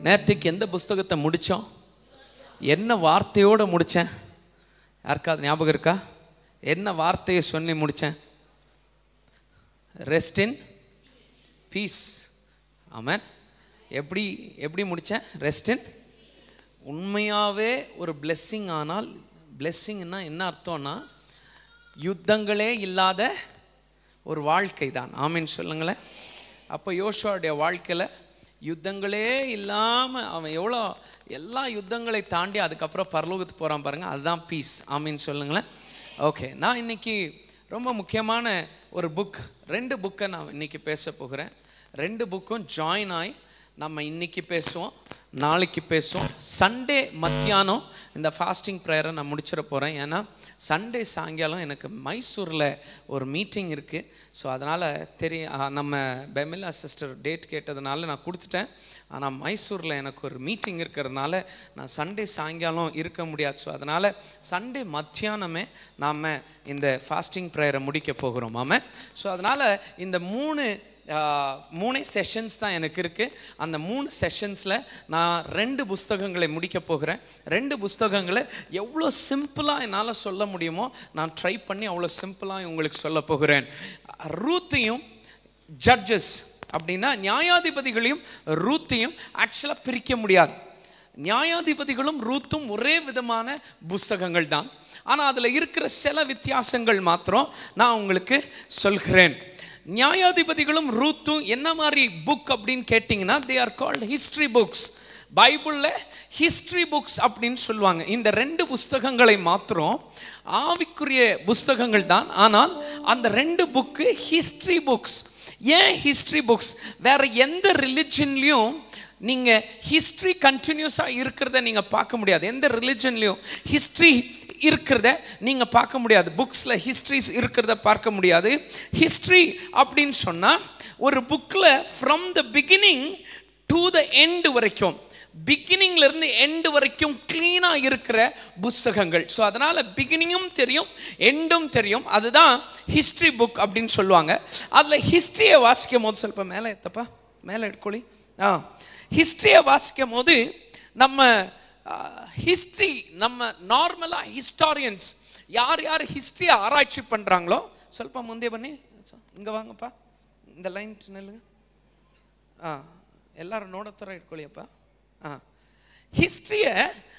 நேற்றுக்கு எந்த புஸ்தகத்தை முடித்தோம் என்ன வார்த்தையோடு முடித்தேன் யாருக்காவது ஞாபகம் இருக்கா என்ன வார்த்தையை சொல்லி முடித்தேன் ரெஸ்ட் இன் பீஸ் ஆமாம் எப்படி எப்படி முடித்தேன் ரெஸ்ட் இன் உண்மையாகவே ஒரு blessing ஆனால் blessingனா என்ன அர்த்தம்னா யுத்தங்களே இல்லாத ஒரு வாழ்க்கை தான் ஆமீன் சொல்லுங்களேன் அப்போ யோசுவாவுடைய வாழ்க்கையில் யுத்தங்களே இல்லாமல் அவன் எவ்வளோ எல்லா யுத்தங்களை தாண்டி அதுக்கப்புறம் பரலோகத்துக்கு போகிறான் பாருங்கள் அதுதான் பீஸ் ஆமீன் சொல்லுங்களேன் ஓகே நான் இன்னைக்கு ரொம்ப முக்கியமான ஒரு புக் ரெண்டு புக்கை நான் இன்னைக்கு பேச போகிறேன் ரெண்டு புக்கும் ஜாயின் ஆகி நம்ம இன்னைக்கு பேசுவோம் நாளைக்கு பேசுவோம் சண்டே மத்தியானம் இந்த ஃபாஸ்டிங் ப்ரேயரை நான் முடிச்சிட போகிறேன் ஏன்னா சண்டே சாயங்காலம் எனக்கு மைசூரில் ஒரு மீட்டிங் இருக்குது ஸோ அதனால் தெரிய ஆ, நம்ம பெமிலா சிஸ்டர் டேட் கேட்டதுனால நான் கொடுத்துட்டேன் ஆனால் மைசூரில் எனக்கு ஒரு மீட்டிங் இருக்கிறதுனால நான் சண்டே சாயங்காலம் இருக்க முடியாது ஸோ அதனால் சண்டே மத்தியானமே நாம் இந்த ஃபாஸ்டிங் ப்ரேயரை முடிக்க போகிறோம் ஆமாம் ஸோ அதனால் இந்த மூணு ஆஹ், மூணே செஷன்ஸ் தான் எனக்கு இருக்குது அந்த மூணு செஷன்ஸில் நான் ரெண்டு புஸ்தகங்களை முடிக்க போகிறேன் ரெண்டு புஸ்தகங்களை எவ்வளோ சிம்பிளாக என்னால் சொல்ல முடியுமோ நான் ட்ரை பண்ணி அவ்வளோ சிம்பிளாக உங்களுக்கு சொல்ல போகிறேன் ரூத்தையும் ஜட்ஜஸ் அப்படின்னா நியாயாதிபதிகளையும் ரூத்தையும் ஆக்சுவலாக பிரிக்க முடியாது நியாயாதிபதிகளும் ரூத்தும் ஒரே விதமான புஸ்தகங்கள் தான் ஆனால் அதில் இருக்கிற சில வித்தியாசங்கள் மாத்திரம் நான் உங்களுக்கு சொல்கிறேன் நியாயாதிபதிகளும் ரூத்தும் என்ன மாதிரி புக் அப்படின்னு கேட்டிங்கன்னா they are called history books பைபிளில் ஹிஸ்ட்ரி புக்ஸ் அப்படின்னு சொல்லுவாங்க இந்த ரெண்டு புஸ்தகங்களை மாத்திரம் ஆவிக்குரிய புஸ்தகங்கள் தான் ஆனால் அந்த ரெண்டு புக்கு ஹிஸ்ட்ரி புக்ஸ் ஏன் ஹிஸ்ட்ரி புக்ஸ் வேற எந்த ரிலிஜன்லையும் நீங்கள் ஹிஸ்ட்ரி கண்டினியூஸாக இருக்கிறத நீங்கள் பார்க்க முடியாது எந்த ரிலிஜன்லையும் ஹிஸ்ட்ரி இருக்கிறத நீங்கள் பார்க்க முடியாது புக்ஸில் ஹிஸ்ட்ரிஸ் இருக்கிறத பார்க்க முடியாது ஹிஸ்ட்ரி அப்படின்னு சொன்னால் ஒரு புக்கில் from the beginning to the end வரைக்கும் பிகினிங்ல இருந்து எண்டு வரைக்கும் க்ளீனாக இருக்கிற புஸ்தகங்கள் ஸோ அதனால் பிகினிங்கும் தெரியும் எண்டும் தெரியும் அதுதான் ஹிஸ்ட்ரி புக் அப்படின்னு சொல்லுவாங்க அதில் ஹிஸ்ட்ரியை வாசிக்கும் போது ಸ್ವಲ್ಪ மேலே எத்தப்பா மேலே எடுக்கொழி ஆ ஹிஸ்ட்ரியை வாசிக்கும் போது நம்ம ஹிஸ்ட்ரி நம்ம நார்மலாக ஹிஸ்டாரியன்ஸ் யார் யார் ஹிஸ்ட்ரியை ஆராய்ச்சி பண்ணுறாங்களோ ಸ್ವಲ್ಪ ಮುಂದೆ ಬನ್ನಿ ಹಿಂಗೆ வாங்கப்பா இந்த லைன் நில்லுங்க ಆ ಎಲ್ಲರೂ ನೋಡೋ ಥರ ಇಟ್ಕೊಳ್ಳಿಯಪ್ಪ ಆ ஹிஸ்ட்ரியை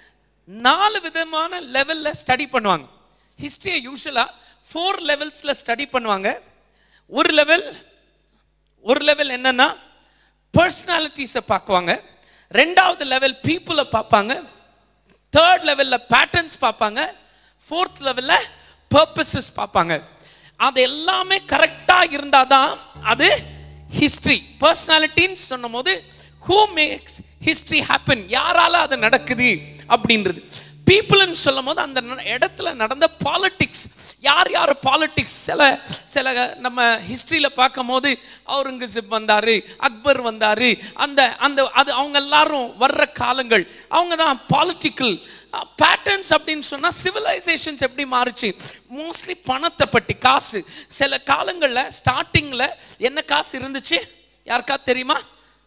நாலு விதமான லெவலில் ஸ்டடி பண்ணுவாங்க ஹிஸ்ட்ரியை யூஸ்வலாக ஃபோர் லெவல்ஸில் ஸ்டடி பண்ணுவாங்க ஒரு லெவல் ஒரு லெவல் என்னன்னா பர்சனாலிட்டிஸை பார்க்குவாங்க ரெண்டாவது லெவல் பீப்புளை பார்ப்பாங்க தேர்ட் லெவலில் பேட்டர்ன்ஸ் பார்ப்பாங்க ஃபோர்த் லெவலில் பர்பஸஸ் பார்ப்பாங்க அது எல்லாமே கரெக்டாக இருந்தால் தான் அது ஹிஸ்ட்ரி பர்சனாலிட்டின்னு சொன்னும் போது ஹூ மேக்ஸ் ஹிஸ்ட்ரி ஹேப்பன் யாரால அது நடக்குது அப்படின்றது பீப்புள்னு சொல்லும் போது அந்த ந- இடத்துல நடந்த பாலிட்டிக்ஸ் யார் யார் பாலிட்டிக்ஸ் சில சில நம்ம ஹிஸ்ட்ரியில் பார்க்கும் போது அவுரங்கசீப் வந்தார் அக்பர் வந்தார் அந்த அந்த அது அவங்க எல்லாரும் வர்ற காலங்கள் அவங்க தான் பாலிட்டிக்கல் பேட்டர்ன்ஸ் அப்படின்னு சொன்னால் சிவிலைசேஷன்ஸ் எப்படி மாறுச்சு மோஸ்ட்லி பணத்தை பற்றி காசு சில காலங்களில் ஸ்டார்டிங்கில் என்ன காசு இருந்துச்சு யாருக்கா தெரியுமா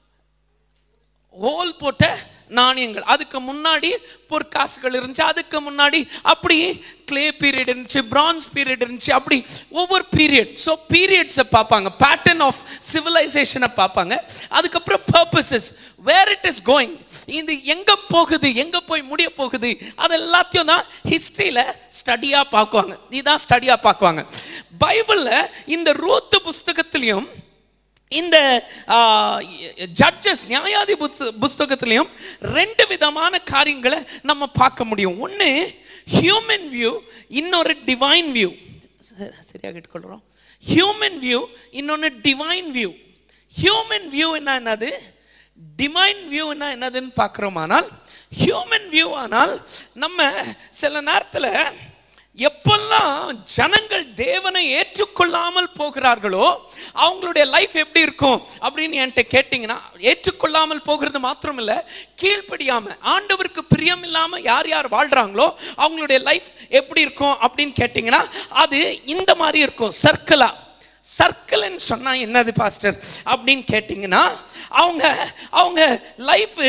ஹோல் போட்ட நாணயங்கள் அதுக்கு முன்னாடி பொற்காசுகள் இருந்துச்சு அதுக்கு முன்னாடி அப்படி கிளே பீரியட் இருந்துச்சு பிரான்ஸ் பீரியட் இருந்துச்சு அப்படி ஒவ்வொரு பீரியட் ஸோ பீரியட்ஸை பார்ப்பாங்க பேட்டர்ன் ஆஃப் சிவிலைசேஷனை பார்ப்பாங்க அதுக்கப்புறம் purposes where it is going இது எங்கே போகுது எங்கே போய் முடிய போகுது அது எல்லாத்தையும் தான் ஹிஸ்ட்ரியில் ஸ்டடியாக பார்க்குவாங்க இதுதான் ஸ்டடியாக பார்க்குவாங்க பைபிளில் இந்த ரூத்து புஸ்தகத்திலையும் இந்த ஜட்ஜஸ் நியாயாதி புஸ்த- புஸ்தகத்திலையும் ரெண்டு விதமான காரியங்களை நம்ம பார்க்க முடியும் ஒன்று ஹியூமன் வியூ இன்னொரு டிவைன் வியூ சரியாக கேட்டுக்கொள்கிறோம் ஹியூமன் வியூ இன்னொன்று டிவைன் வியூ ஹியூமன் வியூ என்ன என்னது டிவைன் வியூ என்ன என்னதுன்னு பார்க்குறோமானால் ஹியூமன் வியூ ஆனால் நம்ம சில நேரத்தில் எப்பெல்லாம் ஜனங்கள் தேவனை ஏற்றுக்கொள்ளாமல் போகிறார்களோ அவங்களுடைய லைஃப் எப்படி இருக்கும் அப்படின்னு என்கிட்ட கேட்டிங்கன்னா ஏற்றுக்கொள்ளாமல் போகிறது மாத்திரம் இல்லை கீழ்ப்படியாம ஆண்டவருக்கு பிரியம் இல்லாம யார் யார் வாழ்றாங்களோ அவங்களுடைய லைஃப் எப்படி இருக்கும் அப்படின்னு கேட்டிங்கன்னா அது இந்த மாதிரி இருக்கும் சர்க்கிளா சர்க்கிள்னு சொன்னா என்னது பாஸ்டர் அப்படின்னு கேட்டிங்கன்னா அவங்க அவங்க லைஃப்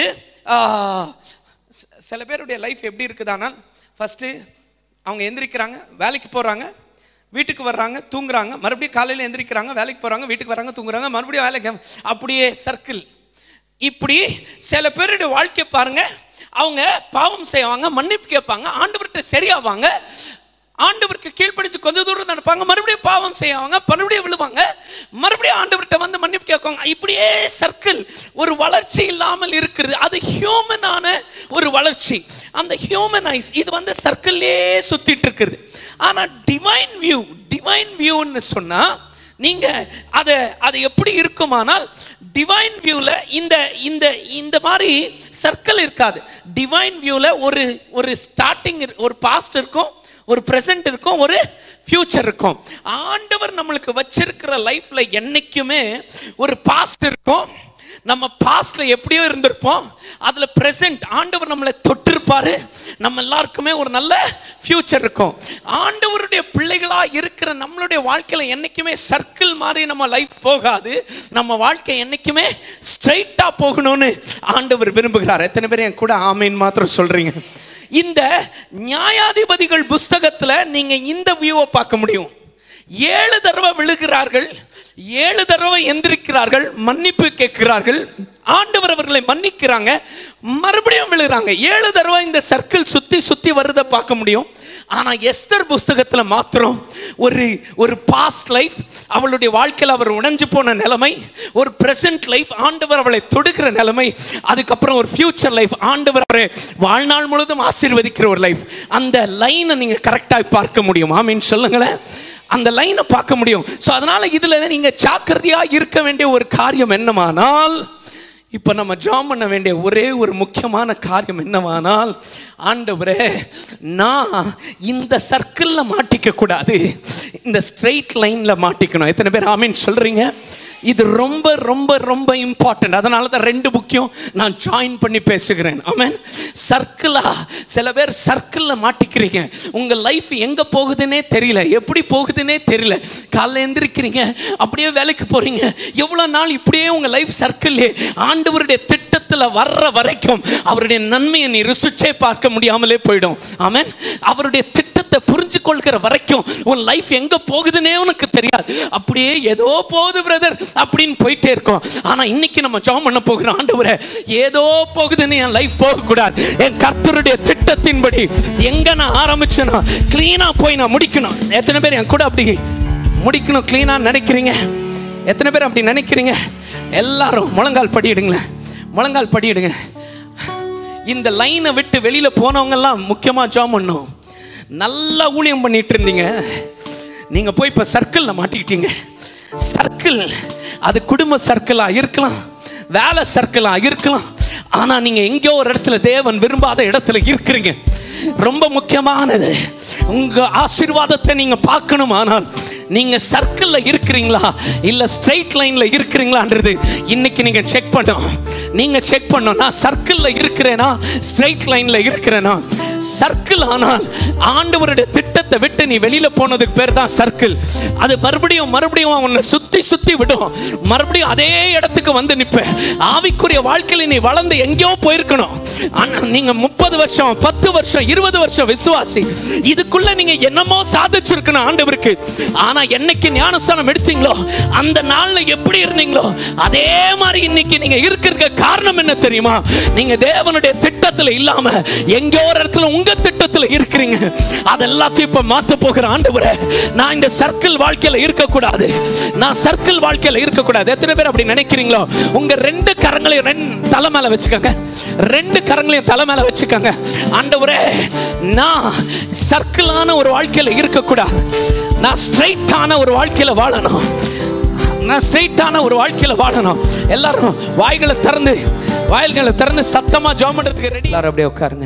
சில பேருடைய லைஃப் எப்படி இருக்குதானால் ஃபஸ்ட்டு அவங்க எந்திரிக்கிறாங்க வேலைக்கு போகிறாங்க வீட்டுக்கு வர்றாங்க தூங்குறாங்க மறுபடியும் காலையில் எந்திரிக்கிறாங்க வேலைக்கு போகிறாங்க வீட்டுக்கு வர்றாங்க தூங்குறாங்க மறுபடியும் வேலைக்கு அப்படியே சர்க்கிள் இப்படி சில பேருடைய வாழ்க்கை பாருங்க அவங்க பாவம் செய்வாங்க மன்னிப்பு கேட்பாங்க ஆண்டவர்கிட்ட சரியாவாங்க ஆண்டவருக்கு கீழ்ப்படிச்சு கொஞ்ச தூரம் நடப்பாங்க மறுபடியும் பாவம் செய்வாங்க மறுபடியும் விழுவாங்க மறுபடியும் ஆண்டவர்கிட்ட வந்து மன்னிப்பு கேட்பாங்க இப்படியே சர்க்கிள் ஒரு வளர்ச்சி இல்லாமல் இருக்குது அது ஹியூமனான ஒரு வளர்ச்சி அந்த ஹியூமனைஸ் இது வந்து சர்க்கிள்லே சுத்திட்டு இருக்குது ஆனா டிவைன் வியூ டிவைன் வியூன்னு சொன்னா நீங்க அதை அது எப்படி இருக்குமானால் டிவைன் வியூவில் இந்த இந்த இந்த மாதிரி சர்க்கிள் இருக்காது டிவைன் வியூவில் ஒரு ஒரு ஸ்டார்டிங் ஒரு பாஸ்ட் இருக்கும் ஒரு ப்ரெசன்ட் இருக்கும் ஒரு ஃபியூச்சர் இருக்கும் ஆண்டவர் நம்மளுக்கு வச்சிருக்கிற லைஃப்ல என்னைக்குமே ஒரு பாஸ்ட் இருக்கும் நம்ம பாஸ்ட்ல எப்படியோ இருந்திருப்போம் அதுல பிரசன்ட் ஆண்டவர் நம்மளை தொட்டிருப்பாரு நம்ம எல்லாருக்குமே ஒரு நல்ல ஃபியூச்சர் இருக்கும் ஆண்டவருடைய பிள்ளைகளா இருக்கிற நம்மளுடைய வாழ்க்கையில என்னைக்குமே சர்க்கிள் மாதிரி நம்ம லைஃப் போகாது நம்ம வாழ்க்கை என்னைக்குமே ஸ்ட்ரைட்டா போகணும்னு ஆண்டவர் விரும்புகிறார் எத்தனை பேர் என் கூட ஆமீன் மாத்திரம் சொல்றீங்க இந்த நியாயாதிபதிகள் புஸ்தகத்துல நீங்க இந்த வியூவை பார்க்க முடியும் ஏழு தடவை விழுகிறார்கள் ஏழு தடவை எந்திரிக்கிறார்கள் மன்னிப்பு கேட்கிறார்கள் ஆண்டவர் அவர்களை மன்னிக்கிறாங்க மறுபடியும் விழுகிறாங்க ஏழு தடவை இந்த சர்க்கிள் சுத்தி சுத்தி வருதை பார்க்க முடியும் ஆனா எஸ்தர் புஸ்தகத்துல மாத்திரம் ஒரு ஒரு பாஸ்ட் லைஃப் அவளுடைய வாழ்க்கையில் அவர் உடைஞ்சு போன நிலைமை ஒரு பிரசன்ட் லைஃப் ஆண்டவர் அவளை தொடுகிற நிலைமை அதுக்கப்புறம் ஒரு ஃபியூச்சர் லைஃப் ஆண்டவர் அவரை வாழ்நாள் முழுவதும் ஆசீர்வதிக்கிற ஒரு லைஃப் அந்த லைனை நீங்க கரெக்டாக பார்க்க முடியும் ஆமீன் சொல்லுங்களேன் அந்த லைனை பார்க்க முடியும் ஸோ அதனால இதுல நீங்க ஜாக்கிரதையா இருக்க வேண்டிய ஒரு காரியம் என்னமானால் இப்போ நம்ம ஜாம் பண்ண வேண்டிய ஒரே ஒரு முக்கியமான காரியம் என்னவானால் ஆண்டவரே நான் இந்த சர்க்கிளில் மாட்டிக்க கூடாது இந்த ஸ்ட்ரெயிட் லைனில் மாட்டிக்கணும் எத்தனை பேர் ஆமீன் சொல்றீங்க இது ரொம்ப ரொம்ப ரொம்ப இம்பார்ட்டன்ட் அதனால தான் ரெண்டு புக்கையும் நான் ஜாயின் பண்ணி பேசுகிறேன் ஆமென் சர்க்கிளா சில பேர் சர்க்கிளில் மாட்டிக்கிறீங்க உங்கள் லைஃப் எங்கே போகுதுன்னே தெரியல எப்படி போகுதுன்னே தெரியல காலைல எந்திரிக்கிறீங்க அப்படியே வேலைக்கு போகிறீங்க எவ்வளோ நாள் இப்படியே உங்கள் லைஃப் சர்க்கிள்லே ஆண்டவருடைய திட்டத்தில் வர்ற வரைக்கும் அவருடைய நன்மையை நீ ருசிச்சே பார்க்க முடியாமலே போயிடும் ஆமென் அவருடைய திட்டத்தை புரிஞ்சு கொள்கிற வரைக்கும் உன் லைஃப் எங்க போகுதுன்னே உனக்கு தெரியாது அப்படியே ஏதோ போகுது பிரதர் அப்படின்னு போயிட்டே இருக்கோம் ஆனா இன்னைக்கு நம்ம ஜாம் பண்ண போகிற ஆண்டவரே ஏதோ போகுதுன்னு என் லைஃப் போகக்கூடாது என் கர்த்தருடைய திட்டத்தின்படி எங்க நான் ஆரம்பிச்சேனோ கிளீனா போய் நான் முடிக்கணும் எத்தனை பேர் என் கூட அப்படி முடிக்கணும் கிளீனா நினைக்கிறீங்க எத்தனை பேர் அப்படி நினைக்கிறீங்க எல்லாரும் முழங்கால் படியிடுங்களேன் முழங்கால் படியிடுங்க இந்த லைனை விட்டு வெளியில போனவங்க எல்லாம் முக்கியமா ஜாம் பண்ணும் நல்லா ஊழியம் பண்ணிட்டு இருந்தீங்க நீங்க போய் இப்ப சர்க்கிள்ல மாட்டிக்கிட்டீங்க சர்க்கிள் அது குடும்ப சர்க்கிளா இருக்கலாம் வேலை சர்க்கிளா இருக்கலாம் ஆனா நீங்க எங்கேயோ ஒரு இடத்துல தேவன் விரும்பாத இடத்துல இருக்கிறீங்க ரொம்ப முக்கியமானது உங்க ஆசீர்வாதத்தை நீங்க பார்க்கணுமானால் நீங்க சர்க்கிள்ல இருக்கிறீங்களா இல்ல ஸ்ட்ரைட் லைன்ல இருக்கிறீங்களான்றது இன்னைக்கு நீங்க செக் பண்ணணும் நீங்க செக் பண்ணணும் நான் சர்க்கிள்ல இருக்கிறேனா ஸ்ட்ரைட் லைன்ல இருக்கிறேனா சர்க்கிள் ஆனால் ஆண்டவருடைய திட்டத்தை விட்டு நீ வெளியில போனதுக்கு பேர் தான் சர்க்கிள் அது மறுபடியும் மறுபடியும் உன்னை சுத்தி சுத்தி விடும் மறுபடியும் அதே இடத்துக்கு வந்து நிப்ப ஆவிக்குரிய வாழ்க்கையில நீ வளர்ந்து எங்கேயோ போயிருக்கணும் ஆனா நீங்க முப்பது வருஷம் பத்து வருஷம் இருபது வருஷம் விசுவாசி இதுக்குள்ள நீங்க என்னமோ சாதிச்சிருக்கணும் ஆண்டவருக்கு ஆனா என்னைக்கு ஞானஸ்தானம் எடுத்தீங்களோ அந்த நாள்ல எப்படி இருந்தீங்களோ அதே மாதிரி இன்னைக்கு நீங்க இருக்கிற காரணம் என்ன தெரியுமா நீங்க தேவனுடைய திட்டத்துல இல்லாம எங்கேயோ ஒரு இடத்துல உங்க திட்டத்துல இருக்கிறீங்க அதெல்லாத்தையும் இப்ப மாத்த போகிற ஆண்டவரே நான் இந்த சர்க்கிள் வாழ்க்கையில இருக்கக்கூடாது நான் சர்க்கிள் வாழ்க்கையில இருக்கக்கூடாது எத்தனை பேர் அப்படி நினைக்கிறீங்களோ உங்க ரெண்டு கரங்களையும் ரெண்டு தலை மேல வச்சுக்கோங்க ரெண்டு கரங்களையும் தலை மேல வச்சுக்கோங்க ஆண்டவரே நான் சர்க்கிளான ஒரு வாழ்க்கையில இருக்கக்கூடாது நான் ஸ்ட்ரைட்டான ஒரு வாழ்க்கையில வாழணும் நான் ஸ்ட்ரைட்டான ஒரு வாழ்க்கையில வாழணும் எல்லாரும் வாய்களை திறந்து வாயில்களை திறந்து சத்தமா ஜாம் பண்றதுக்கு ரெடி எல்லாரும் அப்படியே உட்காருங்க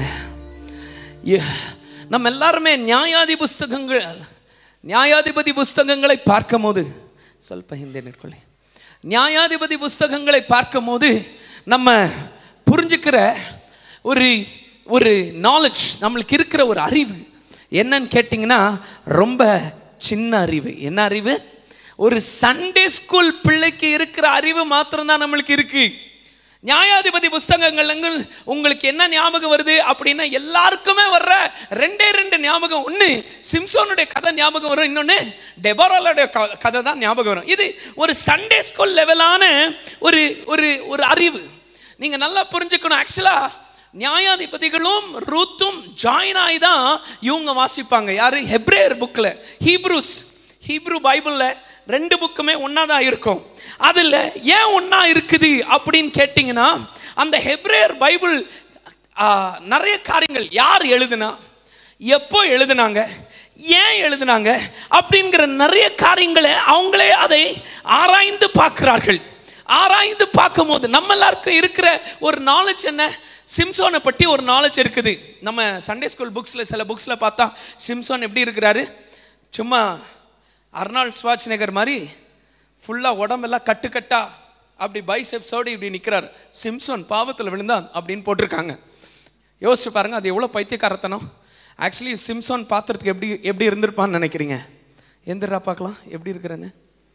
ஏ, நம்ம எல்லாருமே நியாயாதி புஸ்தகங்கள் நியாயாதிபதி புஸ்தகங்களை பார்க்கும் போது ಸ್ವಲ್ಪ ಹಿಂದೆ ನಿಟ್ಕೊಳ್ಳಿ நியாயாதிபதி புஸ்தகங்களை பார்க்கும் போது நம்ம புரிஞ்சுக்கிற ஒரு ஒரு நாலேஜ் நம்மளுக்கு இருக்கிற ஒரு அறிவு என்னன்னு கேட்டிங்கன்னா ரொம்ப சின்ன அறிவு என்ன அறிவு ஒரு சண்டே ஸ்கூல் பிள்ளைக்கு இருக்கிற அறிவு மாத்திரம்தான் நம்மளுக்கு இருக்கு நியாயாதிபதி புஸ்தகங்கள் உங்களுக்கு என்ன ஞாபகம் வருது அப்படின்னா எல்லாருக்குமே வர்ற ரெண்டே ரெண்டு ஞாபகம் ஒன்று சிம்சோனுடைய கதை ஞாபகம் வரும் இன்னொன்று டெபோராலுடைய க- கதை தான் ஞாபகம் வரும் இது ஒரு சண்டே ஸ்கூல் லெவலான ஒரு ஒரு ஒரு அறிவு நீங்கள் நல்லா புரிஞ்சுக்கணும் ஆக்சுவலாக நியாயாதிபதிகளும் ரூத்தும் ஜாயின் ஆகி தான் இவங்க வாசிப்பாங்க யாரு ஹெப்ரேயர் புக்கில் ஹீப்ரூஸ் ஹீப்ரூ பைபிளில் ரெண்டு புக்குமே ஒன்றா தான் இருக்கும் அதில் ஏன் ஒன்றா இருக்குது அப்படின்னு கேட்டிங்கன்னா அந்த ஹெப்ரேயர் பைபிள் ஆ, நிறைய காரியங்கள் யார் எழுதுனா எப்போ எழுதுனாங்க ஏன் எழுதுனாங்க அப்படிங்கிற நிறைய காரியங்களை அவங்களே அதை ஆராய்ந்து பார்க்கிறார்கள் ஆராய்ந்து பார்க்கும்போது நம்ம எல்லாருக்கும் இருக்கிற ஒரு நாலேஜ் என்ன சிம்சோனை பற்றி ஒரு நாலேஜ் இருக்குது நம்ம சண்டே ஸ்கூல் புக்ஸில் சில புக்ஸில் பார்த்தா சிம்சோன் எப்படி இருக்கிறாரு சும்மா அர்னால்ட் ஸ்வாச்நகர் மாதிரி ஃபுல்லாக உடம்பெல்லாம் கட்டுக்கட்டா அப்படி பைசெப்ஸோடு இப்படி நிற்கிறார் சிம்சோன் பாவத்தில் விழுந்தான் அப்படின்னு போட்டிருக்காங்க யோசிச்சு பாருங்க அது எவ்வளோ பைத்தியக்காரத்தனம் ஆக்சுவலி சிம்சோன் பாத்திரத்துக்கு எப்படி எப்படி இருந்திருப்பான்னு நினைக்கிறீங்க எந்திரா பார்க்கலாம் எப்படி இருக்கிறேன்னு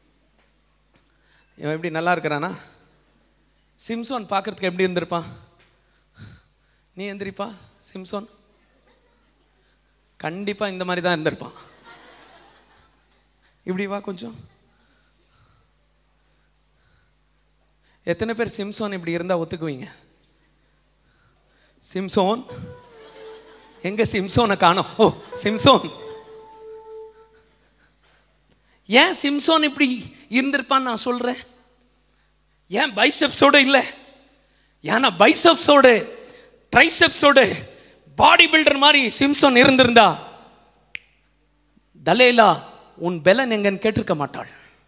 இவன் எப்படி நல்லா இருக்கிறானா சிம்சோன் பார்க்கறதுக்கு எப்படி இருந்திருப்பான் நீ எந்திரிப்பா சிம்சோன் கண்டிப்பா இந்த மாதிரி தான் இருந்திருப்பான் இப்படி வா கொஞ்சம் எத்தனை பேர் சிம்சோன் இப்படி இருந்தா ஒத்துக்குவீங்க சிம்சோன் எங்க சிம்சோனை காணோம் ஓ சிம்சோன் ஏன் சிம்சோன் இப்படி இருந்திருப்பான்னு நான் சொல்றேன் ஏன் பைசெப்ஸோட இல்லை ஏன்னா பைசெப்ஸோட ட்ரைசெப்ஸோட பாடி பில்டர் மாதிரி சிம்சோன் இருந்திருந்தா தலேலா உன் பெலன் எங்கன்னு கேட்டிருக்க மாட்டாள்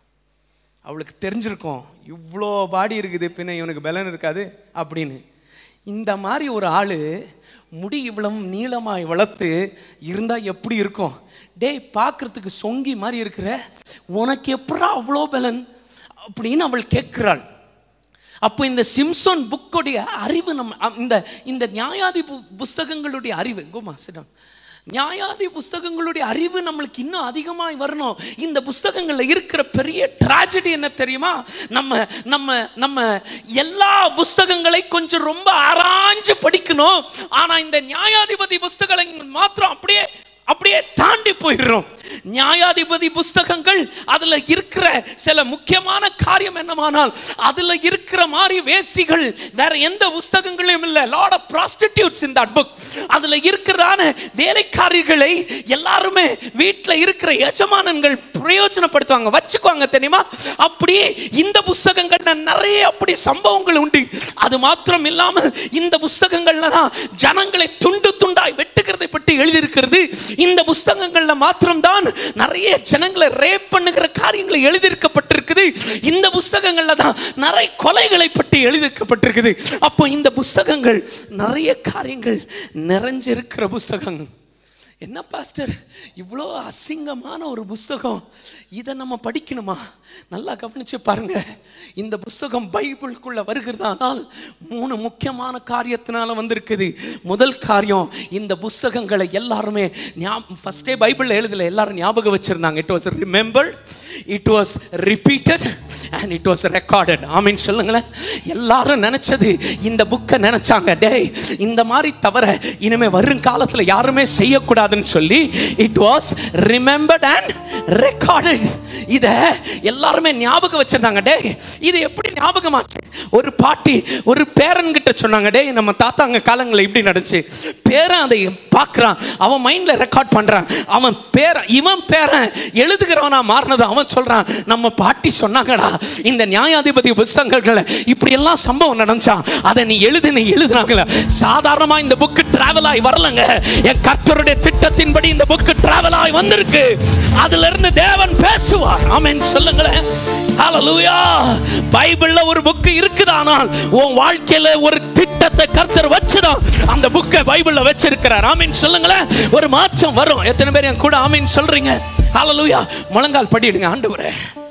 அவளுக்கு தெரிஞ்சிருக்கும் இவ்வளோ பாடி இருக்குது பின்ன இவனுக்கு பலன் இருக்காது அப்படின்னு இந்த மாதிரி ஒரு ஆள் முடி இவ்வளவு நீளமாய் வளர்த்து இருந்தால் எப்படி இருக்கும் டேய் பார்க்கறதுக்கு சொங்கி மாதிரி இருக்கிற உனக்கு எப்படா அவ்வளோ பலன் அப்படின்னு அவள் கேட்கிறாள் அப்போ இந்த சிம்சோன் புக்குடைய அறிவு நம்ம அ- இந்த இந்த நியாயாதி பு- புஸ்தகங்களுடைய அறிவு கோமா சிடம் நியாயாதி புஸ்தகங்களுடைய அறிவு நம்மளுக்கு இன்னும் அதிகமாய் வரணும் இந்த புஸ்தகங்கள்ல இருக்கிற பெரிய ட்ராஜடி என்ன தெரியுமா நம்ம நம்ம நம்ம எல்லா புஸ்தகங்களை கொஞ்சம் ரொம்ப ஆராய்ஞ்சு படிக்கணும் ஆனா இந்த நியாயாதிபதி புஸ்தகங்கள் மாத்திரம் அப்படியே அப்படியே தாண்டி போயிடுறோம் நியாயாதிபதி புஸ்தகங்கள் அதுல இருக்கிற சில முக்கியமான காரியம் என்னமானால் அதுல இருக்கிற மாதிரி வேசிகள் வேற எந்த புஸ்தகங்களையும் இல்ல லார்ட் ஆஃப் ப்ராஸ்டிடியூட்ஸ் இந்த புக் அதுல இருக்கிறதான வேலைக்காரிகளை எல்லாருமே வீட்டில் இருக்கிற எஜமானன்கள் பிரயோஜனப்படுத்துவாங்க வச்சுக்குவாங்க தெரியுமா அப்படியே இந்த புஸ்தகங்கள்ல நிறைய அப்படி சம்பவங்கள் உண்டு அது மாத்திரம் இல்லாமல் இந்த புஸ்தகங்கள்ல தான் ஜனங்களை துண்டு துண்டாய் வெட்டுகிறதை பற்றி எழுதியிருக்கிறது இந்த புஸ்தகங்கள்ல மாத்திரம்தான் நிறைய ஜனங்களை ரேப் பண்ணுகிற காரியங்களை எழுதியிருக்கப்பட்டிருக்குது இந்த புஸ்தகங்கள்ல தான் நிறைய கொலைகளை பற்றி எழுதியிருக்கப்பட்டிருக்குது அப்போ இந்த புஸ்தகங்கள் நிறைய காரியங்கள் நிறைஞ்சிருக்கிற புஸ்தகங்கள் என்ன பாஸ்டர் இவ்வளோ அசிங்கமான ஒரு புஸ்தகம் இதை நம்ம படிக்கணுமா நல்லா கவனிச்சு பாருங்க இந்த புஸ்தகம் பைபிளுக்குள்ள வருகிறதானால் மூணு முக்கியமான காரியத்தினால வந்திருக்குது முதல் காரியம் இந்த புஸ்தகங்களை எல்லாருமே ஃபர்ஸ்டே பைபிளில் எழுதல எல்லாரும் ஞாபகம் வச்சிருந்தாங்க it was remembered it was repeated and it was recorded ஆமீன் சொல்லுங்களேன் எல்லாரும் நினைச்சது இந்த புக்கை நினைச்சாங்க டேய் இந்த மாதிரி தவிர இனிமே வருங்காலத்தில் யாருமே செய்யக்கூடாதுன்னு சொல்லி it was remembered and recorded இதை எல்லாருமே ஞாபகம் வச்சிருந்தாங்க டேய் இது எப்படி ஞாபகமாச்சு ஒரு பாட்டி ஒரு பேரன் கிட்ட சொன்னாங்க டேய் நம்ம தாத்தாங்க காலங்களில் இப்படி நடந்துச்சு பேரன் அதை பார்க்குறான் அவன் மைண்டில் ரெக்கார்ட் பண்ணுறான் அவன் பேர இவன் பேரன் எழுதுகிறவனா மாறினது அவன் சொல்கிறான் நம்ம பாட்டி சொன்னாங்கடா இந்த நியாயாதிபதி புஸ்தகங்களை இப்படி எல்லாம் சம்பவம் நடந்துச்சான் அதை நீ எழுது நீ எழுதுனாங்கள சாதாரணமா இந்த புக்கு டிராவல் ஆகி வரலங்க என் கர்த்தருடைய திட்டத்தின்படி இந்த புக்கு டிராவல் ஆகி வந்திருக்கு அதுல இருந்து தேவன் பேசுவார் ஆமென் சொல்லுங்களேன் ஹalleluya பைபிள்ல ஒரு புக்கு இருக்குதானால் உன் வாழ்க்கையில ஒரு திட்டத்தை கர்த்தர் வச்சுதான் அந்த புக்கை பைபிள்ல வச்சிருக்கிறார் ஆமென் சொல்லுங்களேன் ஒரு மாற்றம் வரும் எத்தனை பேர் என் கூட ஆமென் சொல்றீங்க ஹalleluya முழங்கால் படிடுங்க ஆண்டவரே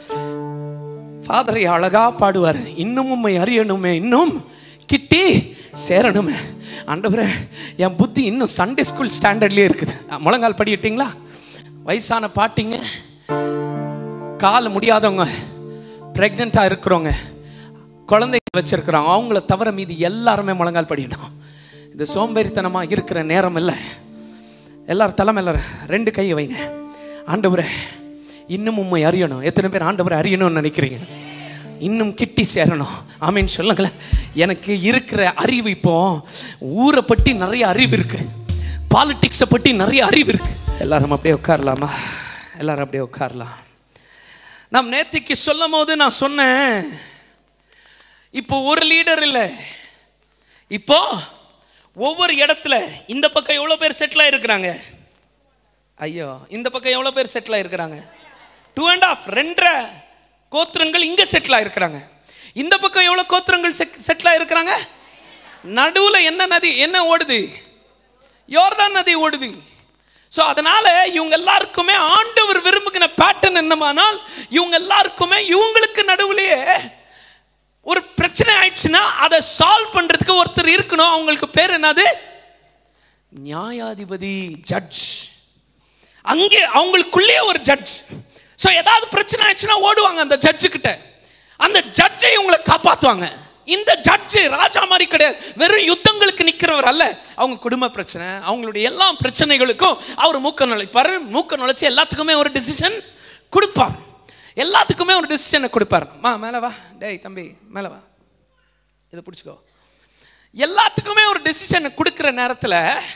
ஃபாதரை அழகா பாடுவார் இன்னும் உம்மை அறியணுமே இன்னும் கிட்டி சேரணுமே ஆண்டவரே என் புத்தி இன்னும் சண்டே ஸ்கூல் ஸ்டாண்டர்ட்லேயே இருக்குது முழங்கால் படிக்கிட்டீங்களா வயசான பாட்டிங்க கால் முடியாதவங்க ப்ரெக்னெண்ட்டாக இருக்கிறவங்க குழந்தை வச்சிருக்கிறாங்க அவங்கள தவிர மீதி எல்லாருமே முழங்கால் படிக்கணும் இந்த சோம்பேறித்தனமா இருக்கிற நேரம் இல்லை எல்லாரும் தலைமை எல்லாரும் ரெண்டு கையை வைங்க ஆண்டவரே இன்னும் உண்மை அறியணும் எத்தனை பேர் ஆண்டவரை அறியணும்னு நினைக்கிறீங்க இன்னும் கிட்டி சேரணும் ஆமீன் சொல்லுங்களேன் எனக்கு இருக்கிற அறிவு இப்போ ஊரை பற்றி நிறைய அறிவு இருக்கு பாலிடிக்ஸை பற்றி நிறைய அறிவு இருக்கு எல்லாரும் அப்படியே உட்காரலாமா எல்லாரும் அப்படியே உட்காரலாம் நாம் நேத்திக்கு சொல்லும் போது நான் சொன்னேன் இப்போ ஒரு லீடர் இல்லை இப்போ ஒவ்வொரு இடத்துல இந்த பக்கம் எவ்வளோ பேர் செட்டில் ஆயிருக்கிறாங்க ஐயோ இந்த பக்கம் எவ்வளோ பேர் செட்டில் ஆயிருக்கிறாங்க டூ அண்ட் ஆஃப் ரெண்டரை கோத்திரங்கள் இங்கே செட்டில் ஆயிருக்கிறாங்க இந்த பக்கம் எவ்வளோ கோத்திரங்கள் செட்டில் ஆயிருக்கிறாங்க நடுவில் என்ன நதி என்ன ஓடுது யோர்தான் நதி ஓடுது ஸோ அதனால இவங்க எல்லாருக்குமே ஆண்டவர் விரும்புகிற பேட்டர்ன் என்னமானால் இவங்க எல்லாருக்குமே இவங்களுக்கு நடுவுலயே ஒரு பிரச்சனை ஆயிடுச்சுன்னா அதை சால்வ் பண்றதுக்கு ஒருத்தர் இருக்கணும் அவங்களுக்கு பேர் என்னது நியாயாதிபதி ஜட்ஜ் அங்கே அவங்களுக்குள்ளேயே ஒரு ஜட்ஜ் ஸோ ஏதாவது பிரச்சனை ஆயிடுச்சுன்னா ஓடுவாங்க அந்த ஜட்ஜு கிட்ட அந்த ஜட்ஜை இவங்களை காப்பாற்றுவாங்க இந்த ஜட்ஜு ராஜா மாதிரி கிடையாது வெறும் யுத்தங்களுக்கு நிற்கிறவர் அல்ல அவங்க குடும்ப பிரச்சனை அவங்களுடைய எல்லா பிரச்சனைகளுக்கும் அவர் மூக்க நுழைப்பார் மூக்க நுழைச்சி எல்லாத்துக்குமே ஒரு டிசிஷன் கொடுப்பார் எல்லாத்துக்குமே ஒரு டிசிஷனை கொடுப்பார் மா மேலே வா டேய் தம்பி மேலே வா இதை பிடிச்சிக்கோ எல்லாத்துக்குமே ஒரு டிசிஷனை கொடுக்குற நேரத்தில்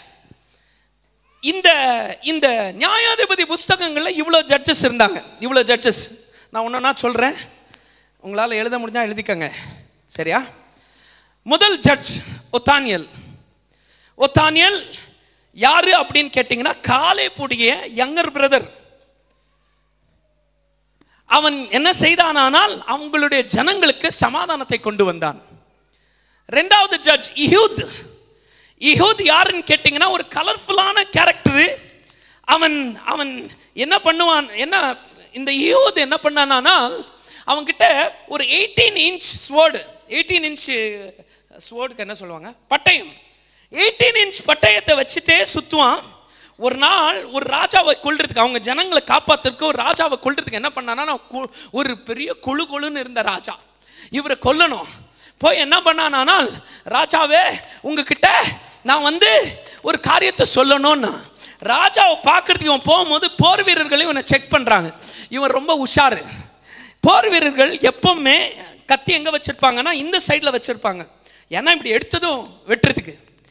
இந்த இந்த நியாயாதிபதி புஸ்தகங்களில் இவ்வளோ ஜட்ஜஸ் இருந்தாங்க இவ்வளோ ஜட்ஜஸ் நான் ஒன்றா சொல்கிறேன் உங்களால் எழுத முடிஞ்சால் எழுதிக்கங்க சரியா முதல் ஜட்ஜ் ஒத்தானியல் ஒத்தானியல் யாரு அப்படின்னு கேட்டிங்கன்னா காலேப்புடைய யங்கர் பிரதர் அவன் என்ன செய்தானானால் அவங்களுடைய ஜனங்களுக்கு சமாதானத்தை கொண்டு வந்தான் ரெண்டாவது ஜட்ஜ் இஹூத் இஹூத் யாருன்னு கேட்டிங்கன்னா ஒரு கலர்ஃபுல்லான கேரக்டரு அவன் அவன் என்ன பண்ணுவான் என்ன இந்த இஹூத் என்ன பண்ணானால் அவன்கிட்ட ஒரு eighteen inch sword eighteen inch ஸ்வோர்டுக்கு என்ன சொல்லுவாங்க பட்டயம் எயிட்டீன் இன்ச் பட்டயத்தை வச்சுட்டே சுற்றுவான் ஒரு நாள் ஒரு ராஜாவை கொல்றதுக்கு அவங்க ஜனங்களை காப்பாத்துறதுக்கு ஒரு ராஜாவை கொல்றதுக்கு என்ன பண்ணானா கு- ஒரு பெரிய கொழு கொழுன்னு இருந்த ராஜா இவரை கொல்லணும் போய் என்ன பண்ணானால் ராஜாவே உங்ககிட்ட நான் வந்து ஒரு காரியத்தை சொல்லணும்னா ராஜாவை பார்க்கறதுக்கு இவன் போகும்போது போர் வீரர்களையும் இவனை செக் பண்ணுறாங்க இவன் ரொம்ப உஷாரு போர் வீரர்கள் எப்பவுமே கத்தி எங்கே வச்சிருப்பாங்கன்னா இந்த சைடில் வச்சிருப்பாங்க ஏன்னா இப்படி எடுத்ததும் வெட்டுறதுக்கு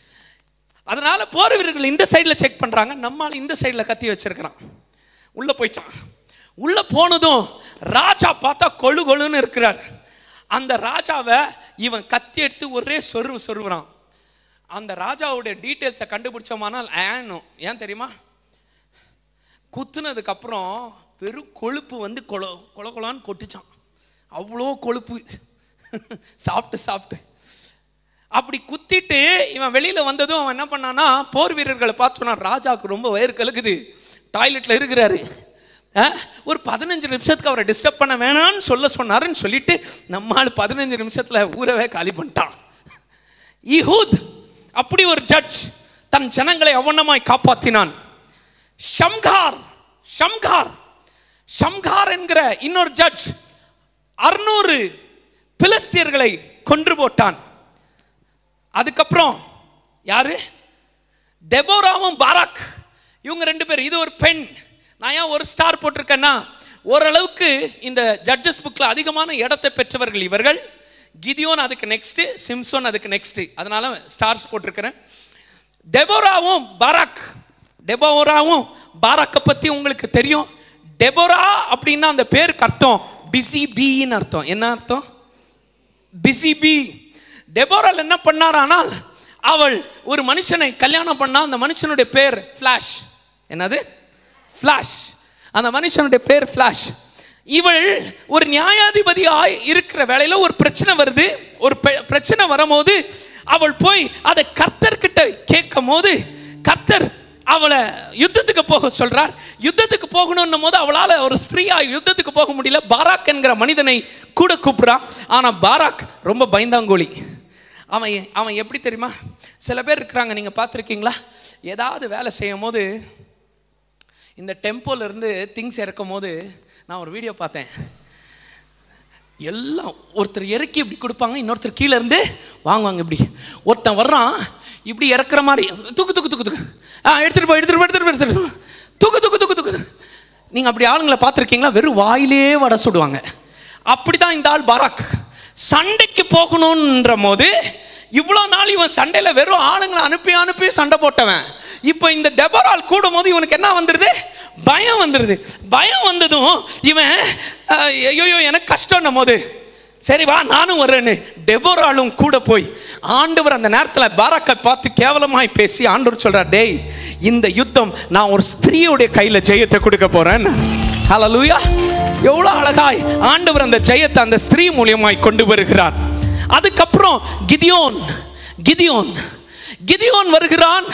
அதனால போர் வீரர்கள் இந்த சைடில் செக் பண்ணுறாங்க நம்மால் இந்த சைடில் கத்தி வச்சிருக்கிறான் உள்ளே போயிட்டான் உள்ளே போனதும் ராஜா பார்த்தா கொழு கொழுன்னு இருக்கிறார் அந்த ராஜாவை இவன் கத்தி எடுத்து ஒரே சொருவு சொருவுறான் அந்த ராஜாவுடைய டீட்டெயில்ஸை கண்டுபிடிச்சோமானால் ஏனும் ஏன் தெரியுமா குத்துனதுக்கு அப்புறம் வெறும் கொழுப்பு வந்து கொல கொல கொலான்னு கொட்டுச்சான் அவ்வளோ கொழுப்பு சாப்பிட்டு சாப்பிட்டு அப்படி குத்திட்டு இவன் வெளியில வந்ததும் அவன் என்ன பண்ணானா போர் வீரர்களை பார்த்தோன்னா ராஜாவுக்கு ரொம்ப வயிறு கலக்குது டாய்லெட்ல இருக்கிறாரு அஹ், ஒரு பதினஞ்சு நிமிஷத்துக்கு அவரை டிஸ்டர்ப் பண்ண வேணாம்னு சொல்ல சொன்னாருன்னு சொல்லிட்டு நம்மால் பதினஞ்சு நிமிஷத்துல ஊரவே காலி பண்ணிட்டான் இஹூத் அப்படி ஒரு ஜட்ஜ் தன் ஜனங்களை அவனமாய் காப்பாத்தினான் ஷம்கார் ஷம்கார் ஷம்கார் என்கிற இன்னொரு ஜட்ஜ் அறுநூறு பிலிஸ்தியர்களை கொன்று போட்டான் அதுக்கப்புறம் யாரு டெபோராவும் பாராக் இவங்க ரெண்டு பேர் இது ஒரு பெண் நான் ஏன் ஒரு ஸ்டார் போட்டிருக்கேன்னா ஓரளவுக்கு இந்த ஜட்ஜஸ் புக்கில் அதிகமான இடத்தை பெற்றவர்கள் இவர்கள் கிதியோன் அதுக்கு நெக்ஸ்ட் சிம்சோன் அதுக்கு நெக்ஸ்ட் அதனால ஸ்டார்ஸ் போட்டிருக்கிறேன் டெபோராவும் பாராக் டெபோராவும் பாராக்கை பற்றி உங்களுக்கு தெரியும் டெபோரா அப்படின்னா அந்த பேருக்கு அர்த்தம் பிஸி பீன்னு அர்த்தம் என்ன அர்த்தம் பிஸி பி டெபோரால் என்ன பண்ணாரானால் அவள் ஒரு மனுஷனை கல்யாணம் பண்ணா அந்த மனுஷனுடைய பேர் ஃப்ளாஷ் என்னது ஃப்ளாஷ் அந்த மனுஷனுடைய பேர் ஃப்ளாஷ் இவள் ஒரு நியாயாதிபதியாய் இருக்கிற வேளையில ஒரு பிரச்சனை வருது ஒரு பெ- பிரச்சனை வரும்போது அவள் போய் அதை கர்த்தர்கிட்ட கேட்கும் போது கர்த்தர் அவளை யுத்தத்துக்கு போக சொல்றார் யுத்தத்துக்கு போகணும்னும் போது அவளால ஒரு ஸ்திரீயா யுத்தத்துக்கு போக முடியல பாராக் என்கிற மனிதனை கூட கூப்பிடுறான் ஆனா பாராக் ரொம்ப பயந்தாங்கோலி அவன் எ- அவன் எப்படி தெரியுமா சில பேர் இருக்கிறாங்க நீங்க பார்த்துருக்கீங்களா ஏதாவது வேலை செய்யும் போது இந்த டெம்போல இருந்து திங்ஸ் இறக்கும் போது நான் ஒரு வீடியோ பார்த்தேன் எல்லாம் ஒருத்தர் இறக்கி இப்படி கொடுப்பாங்க இன்னொருத்தர் கீழே இருந்து வாங்குவாங்க இப்படி ஒருத்தன் வர்றான் இப்படி இறக்குற மாதிரி தூக்கு தூக்கு தூக்கு தூக்கு ஆ எடுத்துட்டு போ எடுத்துட்டு போ எடுத்துட்டு போ எடுத்துட்டு போ. தூக்கு தூக்கு தூக்கு தூக்கு நீங்கள் அப்படி ஆளுங்களை பார்த்துருக்கீங்களா வெறும் வாயிலே வடை சுடுவாங்க அப்படி தான் இந்த ஆள் பராக் சண்டைக்கு போகணுன்ற போது இவ்வளோ நாள் இவன் சண்டையில் வெறும் ஆளுங்களை அனுப்பி அனுப்பி சண்டை போட்டவன் இப்போ இந்த டெபரால் கூடும் போது இவனுக்கு என்ன வந்துடுது பயம் வந்துடுது பயம் வந்ததும் இவன் அஹ், ஐயோ எனக்கு கஷ்டம்னும் போது சரி வா நானும் வர்றேன்னு டெபோராலும் கூட போய் ஆண்டவர் அந்த நேரத்தில் பாராக்கை பார்த்து கேவலமாய் பேசி ஆண்டவர் சொல்றார் டேய் இந்த யுத்தம் நான் ஒரு ஸ்திரீயுடைய கையில் ஜெயத்தை கொடுக்க போறேன் ஹalleluya எவ்வளோ அழகாய் ஆண்டவர் அந்த ஜெயத்தை அந்த ஸ்திரீ மூலியமாய் கொண்டு வருகிறார் அதுக்கப்புறம் கிதியோன் கிதியோன் கிதியோன் வருகிறான்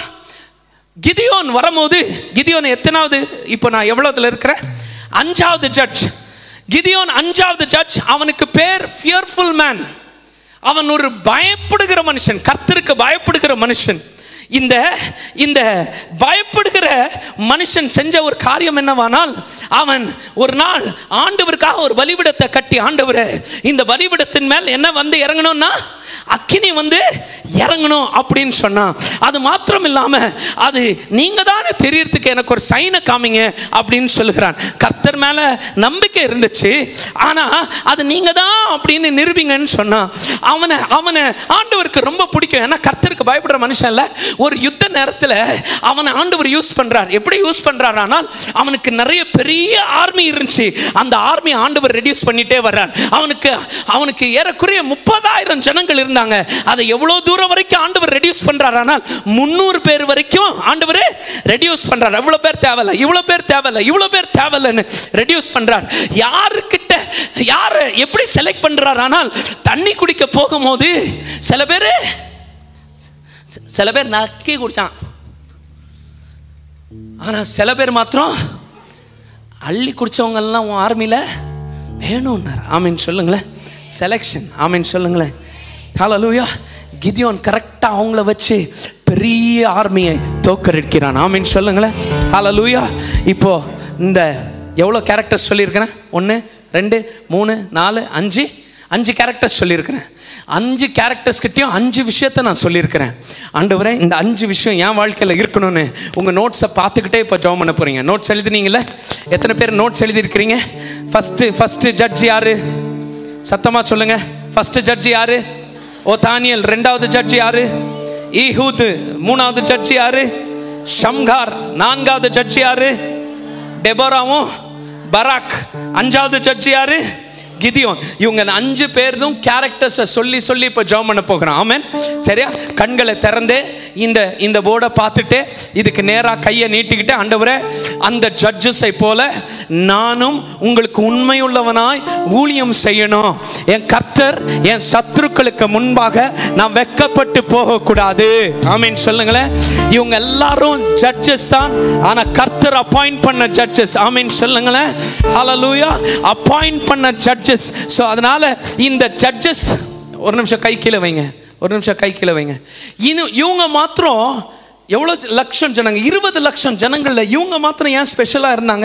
கிதியோன் வரும்போது கிதியோன் எத்தனாவது இப்போ நான் எவ்வளோதுல இருக்கிறேன் அஞ்சாவது ஜட்ஜ் கிதியோன் அஞ்சாவது ஜட்ஜ் அவனுக்கு பேர் ஃபியர்ஃபுல் மேன் அவன் ஒரு பயப்படுகிற மனுஷன் கர்த்தருக்கு பயப்படுகிற மனுஷன் இந்த இந்த பயப்படுகிற மனுஷன் செஞ்ச ஒரு காரியம் என்னவானால் அவன் ஒரு நாள் ஆண்டவருக்காக ஒரு பலிபிடத்தை கட்டி ஆண்டவரே இந்த பலிபிடத்தின் மேல் என்ன வந்து இறங்கணும்னா அக்கினி வந்து இறங்கணும் அப்படின்னு சொன்னான் அது மாத்திரம் இல்லாம அது நீங்க தானே தெரியறதுக்கு எனக்கு ஒரு சைனை காமிங்க அப்படின்னு சொல்லுகிறான் கர்த்தர் மேல நம்பிக்கை இருந்துச்சு ஆனா அது நீங்க தான் அப்படின்னு நிரூபிங்கன்னு சொன்னான் அவனை அவனை ஆண்டவருக்கு ரொம்ப பிடிக்கும் ஏன்னா கர்த்தருக்கு பயப்படுற மனுஷன் இல்ல ஒரு யுத்த நேரத்துல அவனை ஆண்டவர் யூஸ் பண்றார் எப்படி யூஸ் பண்றார் ஆனால் அவனுக்கு நிறைய பெரிய ஆர்மி இருந்துச்சு அந்த ஆர்மி ஆண்டவர் ரெடியூஸ் பண்ணிட்டே வர்றார் அவனுக்கு அவனுக்கு ஏறக்குறைய முப்பதாயிரம் ஜனங்கள் இருந்தாங்க அதை எவ்வளவு தூரம் வரைக்கும் ஆண்டவர் ரெடியூஸ் பண்றார் ஆனால் முந்நூறு பேர் வரைக்கும் ஆண்டவர் ரெடியூஸ் பண்றார் எவ்வளவு பேர் தேவையில்ல இவ்வளவு பேர் தேவையில்ல இவ்வளவு பேர் தேவையில்லைன்னு ரெடியூஸ் பண்றார் யாருக்கிட்ட யாரை எப்படி செலக்ட் பண்றார் ஆனால் தண்ணி குடிக்க போகும்போது சில பேர் சில பேர் நக்கி குடிச்சான் ஆனா சில பேர் மாத்திரம் அள்ளி குடிச்சவங்க எல்லாம் உன் ஆர்மியில் வேணும்னார் ஆமீன் சொல்லுங்களேன் செலெக்ஷன் ஆமீன் சொல்லுங்களேன் ஹalleluya கிதியோன் கரெக்டாக அவங்கள வச்சு பெரிய ஆர்மியை தோக்கடிக்கிறான் ஆமீன் சொல்லுங்களேன் ஹalleluya இப்போ இந்த எவ்வளோ கேரக்டர்ஸ் சொல்லியிருக்கிறேன் ஒன்று ரெண்டு மூணு நாலு அஞ்சு அஞ்சு கேரக்டர்ஸ் சொல்லியிருக்கிறேன் அஞ்சு கேரக்டர்ஸ் கிட்டயும் அஞ்சு விஷயத்த நான் சொல்லியிருக்கிறேன் ஆண்டவரே இந்த அஞ்சு விஷயம் என் வாழ்க்கையில் இருக்கணும்னு உங்கள் நோட்ஸை பார்த்துக்கிட்டே இப்போ ஜாம் பண்ண போகிறீங்க நோட்ஸ் எழுதுனீங்களே எத்தனை பேர் நோட்ஸ் எழுதியிருக்கிறீங்க ஃபஸ்ட்டு ஃபஸ்ட்டு ஜட்ஜ் யாரு சத்தமாக சொல்லுங்க ஃபஸ்ட்டு ஜட்ஜ் யாரு ஓ தானியல் ரெண்டாவது ஜட்ஜ் யாரு ஈஹூத் மூணாவது ஜட்ஜ் யாரு ஷம்கார் நான்காவது ஜட்ஜ் யாரு டெபோராவும் பராக் அஞ்சாவது ஜட்ஜ் யாரு கிதியோன் இவங்க அஞ்சு பேர்தும் கேரக்டர்ஸை சொல்லி சொல்லி இப்போ ஜாம் பண்ண போகிறோம் ஆமென் சரியா கண்களை திறந்து இந்த இந்த போர்டை பார்த்துட்டு இதுக்கு நேராக கையை நீட்டிக்கிட்டு ஆண்டவரே அந்த ஜட்ஜஸை போல நானும் உங்களுக்கு உண்மையுள்ளவனாய் ஊழியம் செய்யணும் என் கர்த்தர் என் சத்துருக்களுக்கு முன்பாக நான் வெக்கப்பட்டு போகக்கூடாது ஆமீன் சொல்லுங்களேன் இவங்க எல்லாரும் ஜட்ஜஸ் தான் ஆனா கர்த்தர் அப்பாயிண்ட் பண்ண ஜட்ஜஸ் ஆமீன் சொல்லுங்களேன் ஹalleluya அப்பாயிண்ட் பண்ண ஜட்ஜஸ் ஸோ அதனால இந்த ஜட்ஜஸ் ஒரு நிமிஷம் கை கீழே வைங்க ஒரு நிமிஷம் கை கீழே வைங்க இன்னும் இவங்க மாத்திரம் எவ்வளோ லட்சம் ஜனங்க இருபது லட்சம் ஜனங்கள்ல இவங்க மாத்திரம் ஏன் ஸ்பெஷலாக இருந்தாங்க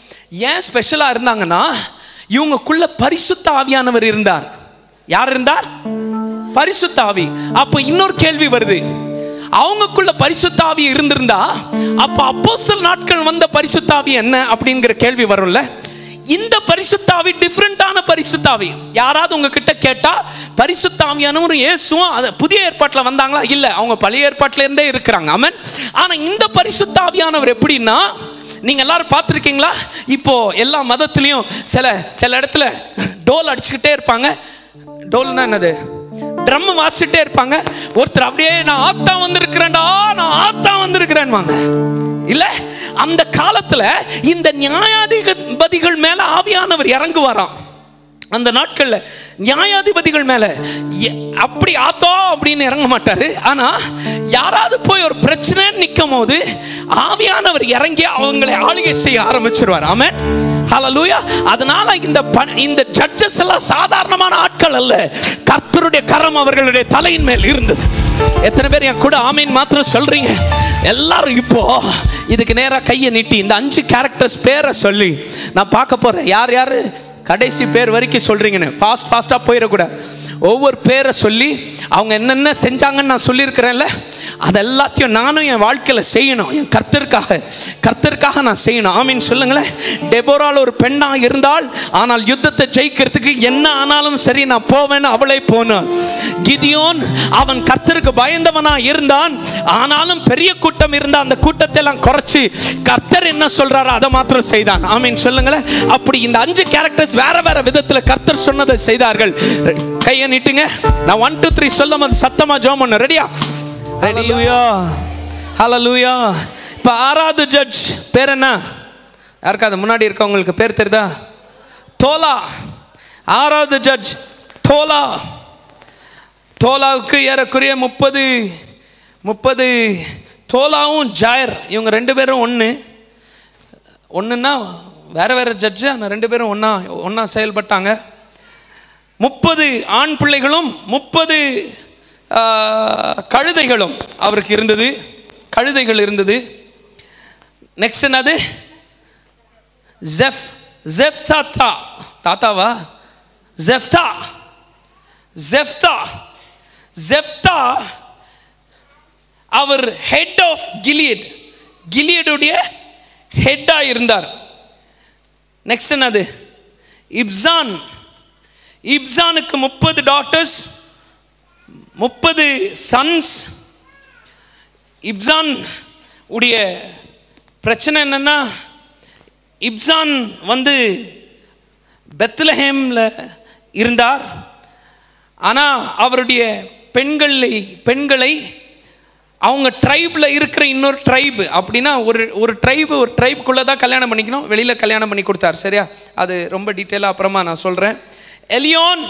ஏன் ஸ்பெஷலாக இருந்தாங்கன்னா இவங்கக்குள்ள பரிசுத்த ஆவியானவர் இருந்தார் யார் இருந்தார் பரிசுத்த ஆவி அப்போ இன்னொரு கேள்வி வருது அவங்கக்குள்ள பரிசுத்த ஆவி இருந்திருந்தா அப்ப அப்போஸ்தல நாட்கள் வந்த பரிசுத்த ஆவி என்ன அப்படிங்கிற கேள்வி வரும்ல இந்த பரிசுத்தாவி டிஃப்ரெண்டான பரிசுத்தாவி யாராவது உங்ககிட்ட கேட்டா பரிசுத்தாவியானவர் இயேசுவும் அது புதிய ஏற்பாட்டில் வந்தாங்களா இல்ல அவங்க பழைய ஏற்பாட்டில இருந்தே இருக்கிறாங்க ஆமென் ஆனா இந்த பரிசுத்தாவியானவர் எப்படின்னா நீங்க எல்லாரும் பார்த்துருக்கீங்களா இப்போ எல்லா மதத்துலேயும் சில சில இடத்துல டோல் அடிச்சுக்கிட்டே இருப்பாங்க டோல்னா என்னது ட்ரம் வாசிட்டே இருப்பாங்க ஒருத்தர் அப்படியே நான் ஆத்தா வந்திருக்கிறேன்டா நான் ஆத்தா வந்திருக்கிறேன் வாங்க இல்ல அந்த காலத்துல இந்த நியாயாதிபதிகள் மேல ஆவியானவர் இறங்குவாராம் அந்த நாட்கள்ல நியாயாதிபதிகள் மேல எ- அப்படி ஆத்தோ அப்படின்னு இறங்க மாட்டாரு ஆனா யாராவது போய் ஒரு பிரச்சனை நிற்கும் போது ஆவியானவர் இறங்கி அவங்களை ஆளுகை செய்ய ஆரம்பிச்சிருவார் ஆமென் ஹalleluya அதனால இந்த ப- இந்த ஜட்ஜஸ் எல்லாம் சாதாரணமான ஆட்கள் அல்ல கர்த்தருடைய கரம் அவர்களுடைய தலையின் மேல் இருந்தது எத்தனை பேர் என் கூட ஆமீன் மாத்திரம் சொல்றீங்க எல்லாரும் இப்போ இதுக்கு நேரா கையை நீட்டி இந்த அஞ்சு கேரக்டர்ஸ் பேரை சொல்லி நான் பார்க்க போறேன் யார் யாரு கடைசி பேர் வரைக்கும் சொல்றீங்கன்னு ஃபாஸ்ட் ஃபாஸ்ட்டாக போயிடக்கூடாது ஒவ்வொரு பேரை சொல்லி அவங்க என்னென்ன செஞ்சாங்கன்னு நான் சொல்லியிருக்கிறேன்ல அது எல்லாத்தையும் நானும் என் வாழ்க்கையில் செய்யணும் என் கர்த்தருக்காக கர்த்தருக்காக நான் செய்யணும் ஆமீன் சொல்லுங்களேன் டெபோரால் ஒரு பெண்ணாக இருந்தால் ஆனால் யுத்தத்தை ஜெயிக்கிறதுக்கு என்ன ஆனாலும் சரி நான் போவேன்னு அவளே போனான் கிதியோன் அவன் கர்த்தருக்கு பயந்தவனா இருந்தான் ஆனாலும் பெரிய கூட்டம் இருந்த அந்த கூட்டத்தை எல்லாம் குறைச்சு கர்த்தர் என்ன சொல்றாரோ அதை மாத்திரம் செய்தான் ஆமீன் சொல்லுங்களேன் அப்படி இந்த அஞ்சு கேரக்டர்ஸ் வேற வேற விதத்தில் கர்த்தர் சொன்னதை செய்தார்கள் கையை நீட்டுங்க நான் ஒன் டூ த்ரீ சொல்லும் அது சத்தமா ஜோம் பண்ண ரெடியா ரெடியா ஹalleluya இப்போ ஆறாவது ஜட்ஜ் பேர் என்ன யாருக்காவது முன்னாடி இருக்கவங்களுக்கு பேர் தெரியுதா தோலா ஆறாவது ஜட்ஜ் தோலா தோலாவுக்கு ஏறக்குறைய முப்பது முப்பது தோலாவும் ஜாயர் இவங்க ரெண்டு பேரும் ஒன்று ஒன்றுன்னா வேற வேற ஜட்ஜு ஆனால் ரெண்டு பேரும் ஒன்றா ஒன்றா செயல்பட்டாங்க முப்பது ஆண் பிள்ளைகளும் முப்பது கழுதைகளும் அவருக்கு இருந்தது கழுதைகள் இருந்தது நெக்ஸ்ட் என்னது ஜெஃப் ஜெஃப் தாத்தா தாத்தாவா ஜெஃப்தா ஜெஃப்தா ஜெஃப்தா அவர் ஹெட் ஆஃப் கிலியட் கிலியடுடைய ஹெட்டாக இருந்தார் நெக்ஸ்ட் என்னது இப்சான் இப்சானுக்கு முப்பது டாட்டர்ஸ் முப்பது சன்ஸ் இப்சான் உடைய பிரச்சனை என்னன்னா இப்சான் வந்து பெத்லஹேமில் இருந்தார் ஆனால் அவருடைய பெண்களை பெண்களை அவங்க ட்ரைபில் இருக்கிற இன்னொரு ட்ரைபு அப்படின்னா ஒரு ஒரு ட்ரைபு ஒரு ட்ரைபுக்குள்ளே தான் கல்யாணம் பண்ணிக்கணும் வெளியில் கல்யாணம் பண்ணி கொடுத்தார் சரியா அது ரொம்ப டீட்டெயிலாக அப்புறமா நான் சொல்கிறேன் எலியோன்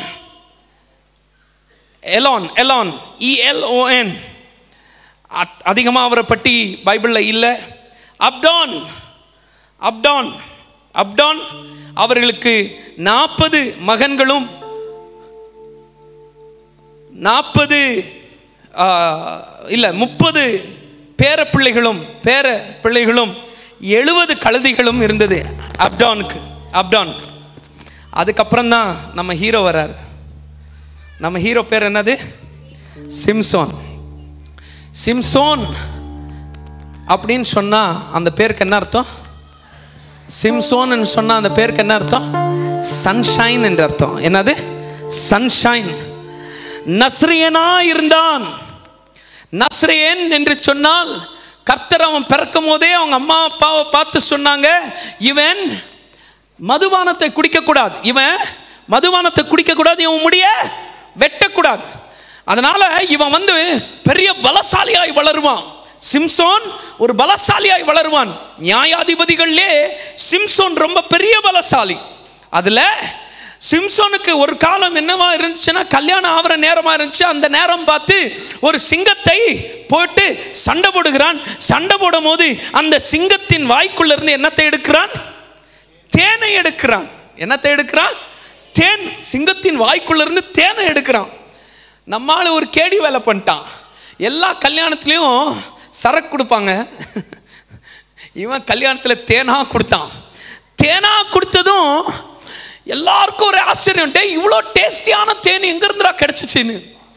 எலான் எலான் இஎல்ஓஎன் அதிகமாக அவரை பற்றி பைபிளில் இல்லை அப்டான் அப்டான் அப்டான் அவர்களுக்கு நாற்பது மகன்களும் நாற்பது இல்லை முப்பது பேர பிள்ளைகளும் பேர பிள்ளைகளும் எழுபது கழுதைகளும் இருந்தது அப்டானுக்கு அப்டானுக்கு அதுக்கப்புறம் தான் நம்ம ஹீரோ வர்றார் நம்ம ஹீரோ பேர் என்னது சிம்சோன் சிம்சோன் அப்படின்னு சொன்னா அந்த பேருக்கு என்ன அர்த்தம் சிம்சோன் சொன்னா அந்த பேருக்கு என்ன அர்த்தம் சன்ஷைன் என்று அர்த்தம் என்னது சன்ஷைன் நஸ்ரியனா இருந்தான் நஸ்ரியன் என்று சொன்னால் கர்த்தர் அவன் பிறக்கும் போதே அவங்க அம்மா அப்பாவை பார்த்து சொன்னாங்க இவன் மதுபானத்தை குடிக்கக்கூடாது இவன் மதுபானத்தை குடிக்கக்கூடாது இவன் முடிய வெட்டக்கூடாது அதனால இவன் வந்து பெரிய பலசாலியாய் வளருவான் சிம்சோன் ஒரு பலசாலியாய் வளருவான் நியாயாதிபதிகள்லே சிம்சோன் ரொம்ப பெரிய பலசாலி அதில் சிம்சோனுக்கு ஒரு காலம் என்னவா இருந்துச்சுன்னா கல்யாணம் ஆகிற நேரமாக இருந்துச்சு அந்த நேரம் பார்த்து ஒரு சிங்கத்தை போட்டு சண்டை போடுகிறான் சண்டை போடும் போது அந்த சிங்கத்தின் வாய்க்குள்ள இருந்து என்னத்தை எடுக்கிறான் தேனை எடுக்கிறான் என்னத்தை எடுக்கிறான் தேன் சிங்கத்தின் வாய்க்குள்ள இருந்து தேனை எடுக்கிறான் நம்மால ஒரு கேடி வேலை பண்ணிட்டான் எல்லா கல்யாணத்துலேயும் சரக்கு கொடுப்பாங்க இவன் கல்யாணத்தில் தேனா கொடுத்தான் தேனா கொடுத்ததும் எல்லாருக்கும் ஒரு ஆச்சரியம் டே இவ்வளோ டேஸ்டியான தேன் எங்கேருந்துடா கிடச்சிச்சின்னு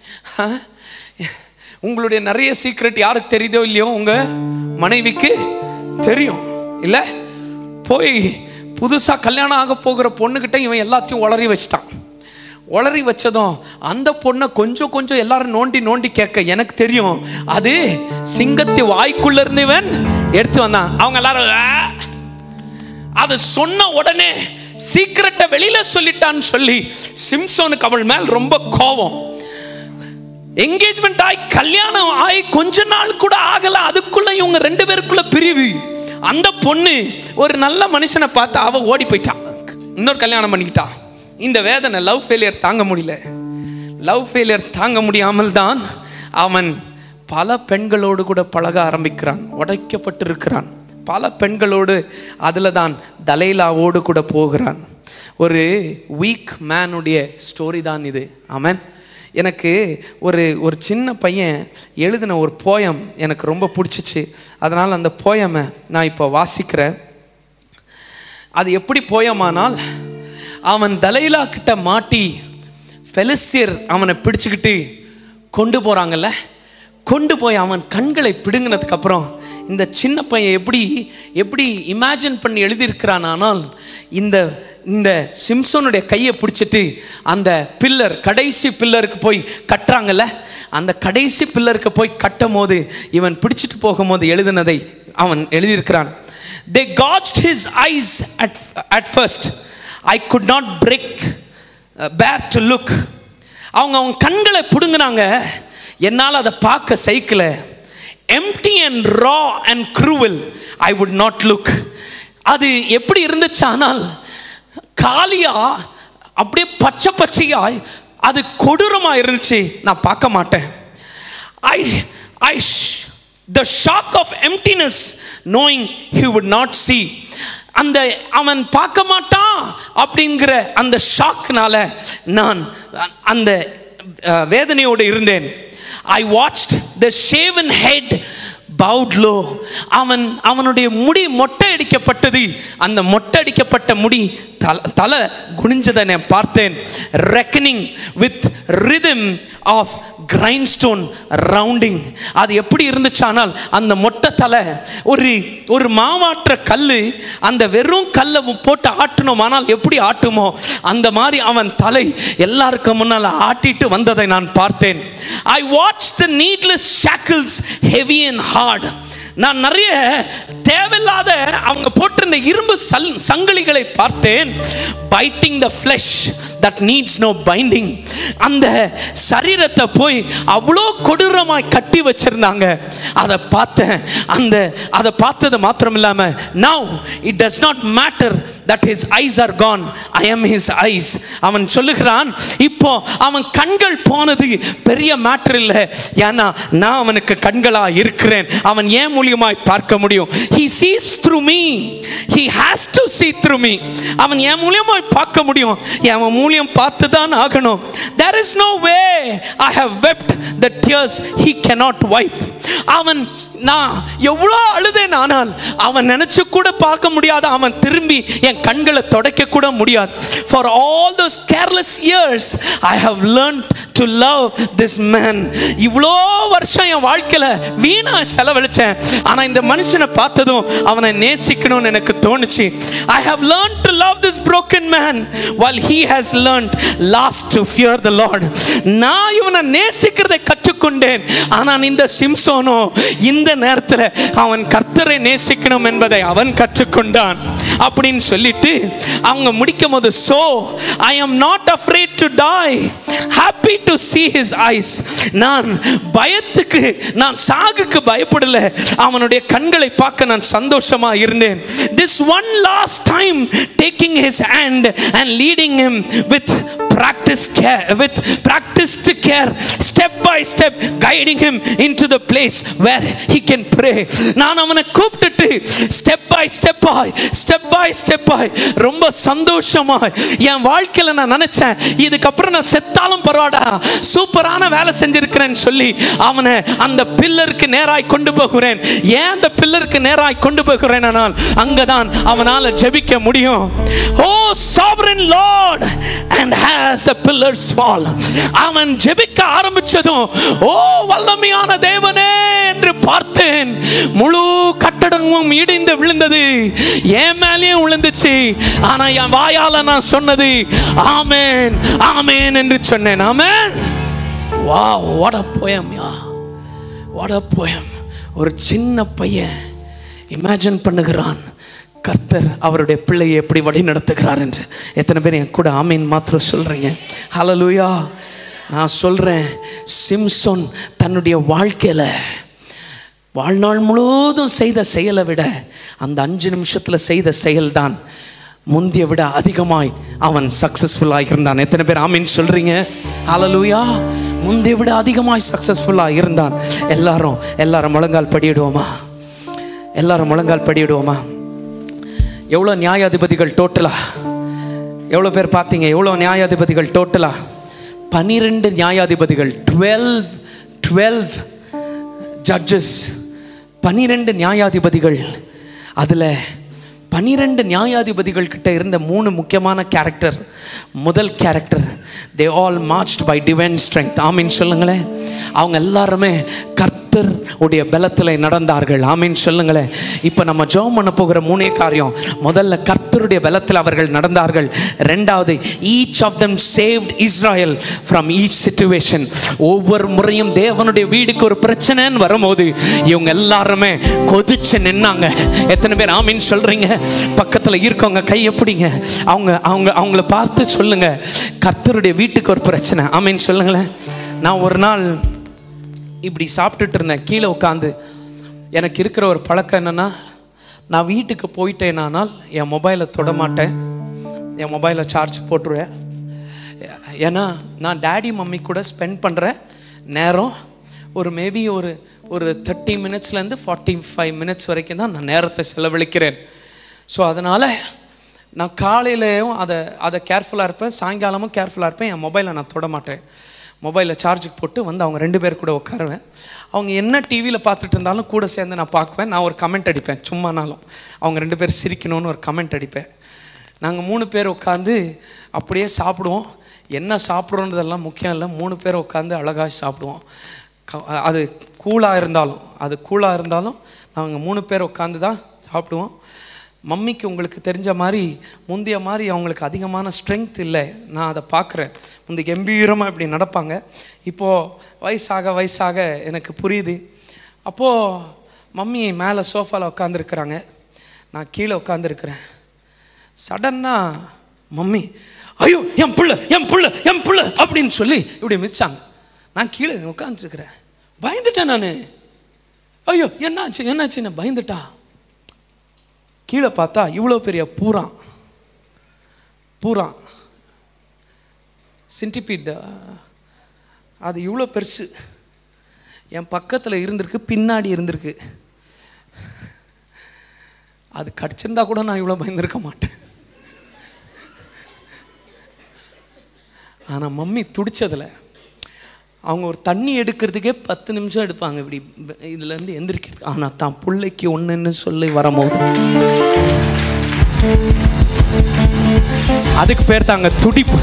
உங்களுடைய நிறைய சீக்ரெட் யாருக்கு தெரியுதோ இல்லையோ உங்கள் மனைவிக்கு தெரியும் இல்லை போய் புதுசாக கல்யாணம் ஆக போகிற பொண்ணுக்கிட்ட இவன் எல்லாத்தையும் உளறி வச்சிட்டான் உளறி வச்சதும் அந்த பொண்ணை கொஞ்சம் கொஞ்சம் எல்லாரும் நோண்டி நோண்டி கேட்க எனக்கு தெரியும் அது சிங்கத்தி வாய்க்குள்ள இருந்து இவன் எடுத்து வந்தான் அவங்க எல்லாரும் "ஆ." அதை சொன்ன உடனே சீக்கிரட்டை வெளியில சொல்லிட்டான்னு சொல்லி சிம்சோனுக்கு அவள் மேல் ரொம்ப கோபம் என்கேஜ்மெண்ட் ஆகி கல்யாணம் ஆகி கொஞ்ச நாள் கூட ஆகல அதுக்குள்ள இவங்க ரெண்டு பேருக்குள்ள பிரிவு அந்த பொண்ணு ஒரு நல்ல மனுஷனை பார்த்து அவ ஓடி போயிட்டான் இன்னொரு கல்யாணம் பண்ணிக்கிட்டா இந்த வேதனை லவ் ஃபெயிலியர் தாங்க முடியல லவ் ஃபெயிலியர் தாங்க முடியாமல் தான் அவன் பல பெண்களோடு கூட பழக ஆரம்பிக்கிறான் உடைக்கப்பட்டிருக்கிறான் பல பெண்களோடு அதில் தான் தலைலாவோடு கூட போகிறான் ஒரு வீக் மேனுடைய ஸ்டோரி தான் இது ஆமென் எனக்கு ஒரு ஒரு சின்ன பையன் எழுதின ஒரு போயம் எனக்கு ரொம்ப பிடிச்சிச்சு அதனால் அந்த போயமை நான் இப்போ வாசிக்கிறேன் அது எப்படி போயமானால் அவன் தலைலா கிட்ட மாட்டி பெலிஸ்தியர் அவனை பிடிச்சுக்கிட்டு கொண்டு போகிறாங்கல்ல கொண்டு போய் அவன் கண்களை பிடுங்கினதுக்கு அப்புறம் இந்த சின்ன பையன் எப்படி எப்படி இமேஜின் பண்ணி எழுதியிருக்கிறான் ஆனால் இந்த இந்த சிம்சோனுடைய கையை பிடிச்சிட்டு அந்த பில்லர் கடைசி பில்லருக்கு போய் கட்டுறாங்கல்ல அந்த கடைசி பில்லருக்கு போய் கட்டும் போது இவன் பிடிச்சிட்டு போகும்போது எழுதினதை அவன் எழுதியிருக்கிறான் they gouged his eyes at at first I could not break bear to look அவங்க அவங்க கண்களை பிடுங்கினாங்க என்னால் அதை பார்க்க சைக்கிள empty and raw and cruel I would not look அது எப்படி இருந்துச்சு ஆனால் காலியா அப்படியே பச்சை பச்சையாய் அது கொடூரமாக இருந்துச்சு நான் பார்க்க மாட்டேன் I I the shock of emptiness knowing he would not see அந்த அவன் பார்க்க மாட்டான் அப்படிங்கிற அந்த ஷாக்னால நான் அந்த அஹ், வேதனையோடு இருந்தேன் I watched the shaven head bowed low அவன் அவனுடைய முடி மொட்டை அடிக்கப்பட்டது அந்த மொட்டை அடிக்கப்பட்ட முடி தல தலை குனிஞ்சதை நான் பார்த்தேன் reckoning with rhythm of grindstone rounding அது எப்படி இருந்துச்சானால் அந்த மொட்டை தலை ஒரு ஒரு மாவாற்ற கல் அந்த வெறும் கல்லை போட்டு ஆட்டணுமானால் எப்படி ஆட்டுமோ அந்த மாதிரி அவன் தலை எல்லாருக்கும் முன்னால் ஆட்டிட்டு வந்ததை நான் பார்த்தேன் I watch the needless shackles heavy and hard நான் நிறைய தேவையில்லாத அவங்க போட்டிருந்த இரும்பு சல் சங்கிலிகளை பார்த்தேன் biting the flesh that needs no binding அந்த சரீரத்தை போய் அவ்வளோ கொடூரமாய் கட்டி வச்சிருந்தாங்க அதை பார்த்தேன் அந்த அதை பார்த்தது மாத்திரம் இல்லாமல் now it does not matter that his eyes are gone I am his eyes அவன் சொல்லுகிறான் இப்போ அவன் கண்கள் போனது பெரிய மேட்டர் இல்லை ஏன்னா நான் அவனுக்கு கண்களா இருக்கிறேன் அவன் ஏன் மூலியமாய் பார்க்க முடியும் he sees through me he has to see through me அவன் என் மூலியமாய் பார்க்க முடியும் அவன் மூலியம் பார்த்து தான் ஆகணும் there is no way i have wept the tears he cannot wipe அவன் நான் எவ்வளோ அழுதேன் ஆனால் அவன் நினைச்சு கூட பார்க்க முடியாத அவன் திரும்பி என் கண்களை தொடக்க கூட முடியாது for all those careless years I have learned to love this man இவ்வளோ வருஷம் என் வாழ்க்கையில் வீணா செலவழிச்சேன் ஆனால் இந்த மனுஷனை பார்த்ததும் அவனை நேசிக்கணும்னு எனக்கு தோணுச்சு I have learn to love this broken man while he has learned last to fear the lord நான் இவனை நேசிக்கிறதை கற்றுக்கொண்டேன் ஆனால் இந்த சிம்சோனோ இந்த நேரத்தில் அவன் கர்த்தரை நேசிக்கணும் என்பதை அவன் கற்றுக்கொண்டான் அப்படின்னு சொல்லிட்டு அவங்க முடிக்கும் போது so I am not afraid to die happy to see his eyes நான் பயத்துக்கு நான் சாகுக்கு பயப்படல அவனுடைய கண்களை பார்க்க நான் சந்தோஷமா இருந்தேன் this one last time taking his hand and leading him with practice care with practiced care step by step guiding him into the place where he can pray நான் அவனை கூப்பிட்டுட்டு ஸ்டெப் பை ஸ்டெப் ஆய் step by step ஆய் ரொம்ப சந்தோஷமாய் என் வாழ்க்கையில நான் நினைச்சேன் இதுக்கப்புறம் நான் செத்தாலும் பரவாடா சூப்பரான வேலை செஞ்சிருக்கிறேன்னு சொல்லி அவனை அந்த பில்லருக்கு நேராய் கொண்டு போகிறேன் ஏன் அந்த பில்லருக்கு நேராய் கொண்டு போகிறேன் ஆனால் அங்கதான் அவனால ஜெபிக்க முடியும் oh sovereign lord and has the pillars fall அவன் ஜெபிக்க ஆரம்பிச்சதும் ஓ வல்லமையான தேவனே என்று பார்த்தேன் முழு கட்டடமும் இடிந்து விழுந்தது என் மேலேயும் விழுந்துச்சு ஆனா என் வாயால நான் சொன்னது ஆமென் ஆமென் என்று சொன்னேன் ஆமென் வா what a poem yeah what a poem ஒரு சின்ன பையன் இமேஜின் பண்ணுகிறான் கர்த்தர் அவருடைய பிள்ளையை எப்படி வழி நடத்துகிறார் என்று எத்தனை பேர் என் கூட ஆமீன் மாத்திரம் சொல்றீங்க ஹalleluya நான் சொல்றேன் சிம்சோன் தன்னுடைய வாழ்க்கையில வாழ்நாள் முழுவதும் செய்த செயலை விட அந்த அஞ்சு நிமிஷத்துல செய்த செயல்தான் முந்திய விட அதிகமாய் அவன் சக்சஸ்ஃபுல்லாக இருந்தான் எத்தனை பேர் ஆமீன் சொல்றீங்க ஹalleluya முந்தைய விட அதிகமாய் சக்சஸ்ஃபுல்லாக இருந்தான் எல்லாரும் எல்லாரும் முழங்கால் படியிடுவோமா எல்லாரும் முழங்கால் படியிடுவோமா எவ்வளோ நியாயாதிபதிகள் டோட்டலா எவ்வளோ பேர் பார்த்தீங்க எவ்வளோ நியாயாதிபதிகள் டோட்டலா பனிரெண்டு நியாயாதிபதிகள் டுவெல் டுவெல் ஜட்ஜஸ் பனிரெண்டு நியாயாதிபதிகள் அதில் பனிரெண்டு நியாயாதிபதிகள் கிட்ட இருந்த மூணு முக்கியமான கேரக்டர் முதல் character they all marched by divine strength ஆமீன் சொல்லுங்களேன் அவங்க எல்லாருமே கர்த்தர் உடைய பலத்தில் நடந்தார்கள் ஆமீன் சொல்லுங்களேன் இப்போ நம்ம ஜெபம் பண்ண போகிற மூணே காரியம் முதல்ல கர்த்தருடைய பலத்தில் அவர்கள் நடந்தார்கள் ரெண்டாவது each of them saved Israel from each situation ஒவ்வொரு முறையும் தேவனுடைய வீடுக்கு ஒரு பிரச்சனைன்னு வரும்போது இவங்க எல்லாருமே கொதிச்சு நின்னாங்க எத்தனை பேர் ஆமீன் சொல்றீங்க பக்கத்தில் இருக்கவங்க கை எப்படிங்க அவங்க அவங்க அவங்கள பார்த்து சொல்லுங்க கர்த்தருடைய வீட்டுக்கு ஒரு பிரச்சனை ஆமீன் சொல்லுங்களேன் நான் ஒரு நாள் இப்படி சாப்பிட்டுட்டு இருந்தேன் கீழே உட்காந்து எனக்கு இருக்கிற ஒரு பழக்கம் என்னன்னா நான் வீட்டுக்கு போயிட்டேனானால் என் மொபைலை தொட மாட்டேன் என் மொபைலை சார்ஜ் போட்டுருவேன் ஏன்னா நான் டேடி மம்மி கூட ஸ்பெண்ட் பண்ணுற நேரம் ஒரு மேபி ஒரு ஒரு தேர்ட்டி மினிட்ஸ்லேருந்து ஃபார்ட்டி ஃபைவ் மினிட்ஸ் வரைக்கும் தான் நான் நேரத்தை செலவழிக்கிறேன் ஸோ அதனால் நான் காலையிலையும் அதை அதை கேர்ஃபுல்லாக இருப்பேன் சாயங்காலமும் கேர்ஃபுல்லாக இருப்பேன் என் மொபைலை நான் தொட மாட்டேன் மொபைலில் சார்ஜுக்கு போட்டு வந்து அவங்க ரெண்டு பேர் கூட உட்காருவேன் அவங்க என்ன டிவியில் பார்த்துட்டு இருந்தாலும் கூட சேர்ந்து நான் பார்க்குவேன் நான் ஒரு கமெண்ட் அடிப்பேன் சும்மானாலும் அவங்க ரெண்டு பேர் சிரிக்கணும்னு ஒரு கமெண்ட் அடிப்பேன் நாங்கள் மூணு பேர் உட்காந்து அப்படியே சாப்பிடுவோம் என்ன சாப்பிட்றோன்றதெல்லாம் முக்கியம் இல்லை மூணு பேர் உட்காந்து அழகாக சாப்பிடுவோம் க- அது கூலாக இருந்தாலும் அது கூலாக இருந்தாலும் நாங்கள் மூணு பேர் உட்காந்து தான் சாப்பிடுவோம் மம்மிக்கு உங்களுக்கு தெரிஞ்ச மாதிரி முந்தைய மாதிரி அவங்களுக்கு அதிகமான ஸ்ட்ரென்த் இல்லை நான் அதை பார்க்குறேன் முந்தி கம்பீரமாக இப்படி நடப்பாங்க இப்போது வயசாக வயசாக எனக்கு புரியுது அப்போது மம்மி மேலே சோஃபாவில் உட்காந்துருக்குறாங்க நான் கீழே உட்காந்துருக்கிறேன் சடன்னாக மம்மி ஐயோ என் புள்ள என் புள்ள என் புள்ள அப்படின்னு சொல்லி இப்படி மிதிச்சாங்க நான் கீழே உட்காந்துருக்கிறேன் பயந்துட்டேன் நான் ஐயோ என்னாச்சு என்னாச்சு நான் பயந்துட்டா கீழே பார்த்தா இவ்வளோ பெரிய பூரான் பூரான் சின்டிபீட் அது இவ்வளோ பெருசு என் பக்கத்தில் இருந்திருக்கு பின்னாடி இருந்திருக்கு அது கடிச்சிருந்தா கூட நான் இவ்வளோ பயந்துருக்க மாட்டேன் ஆனால் மம்மி துடிச்சதில் அவங்க ஒரு தண்ணி எடுக்கிறதுக்கே பத்து நிமிஷம் எடுப்பாங்க இப்படி இதுலேருந்து எந்திரிக்கிறது ஆனால் தான் பிள்ளைக்கு ஒன்றுன்னு சொல்லி வரும்போது அதுக்கு பேர் தாங்க துடிப்பு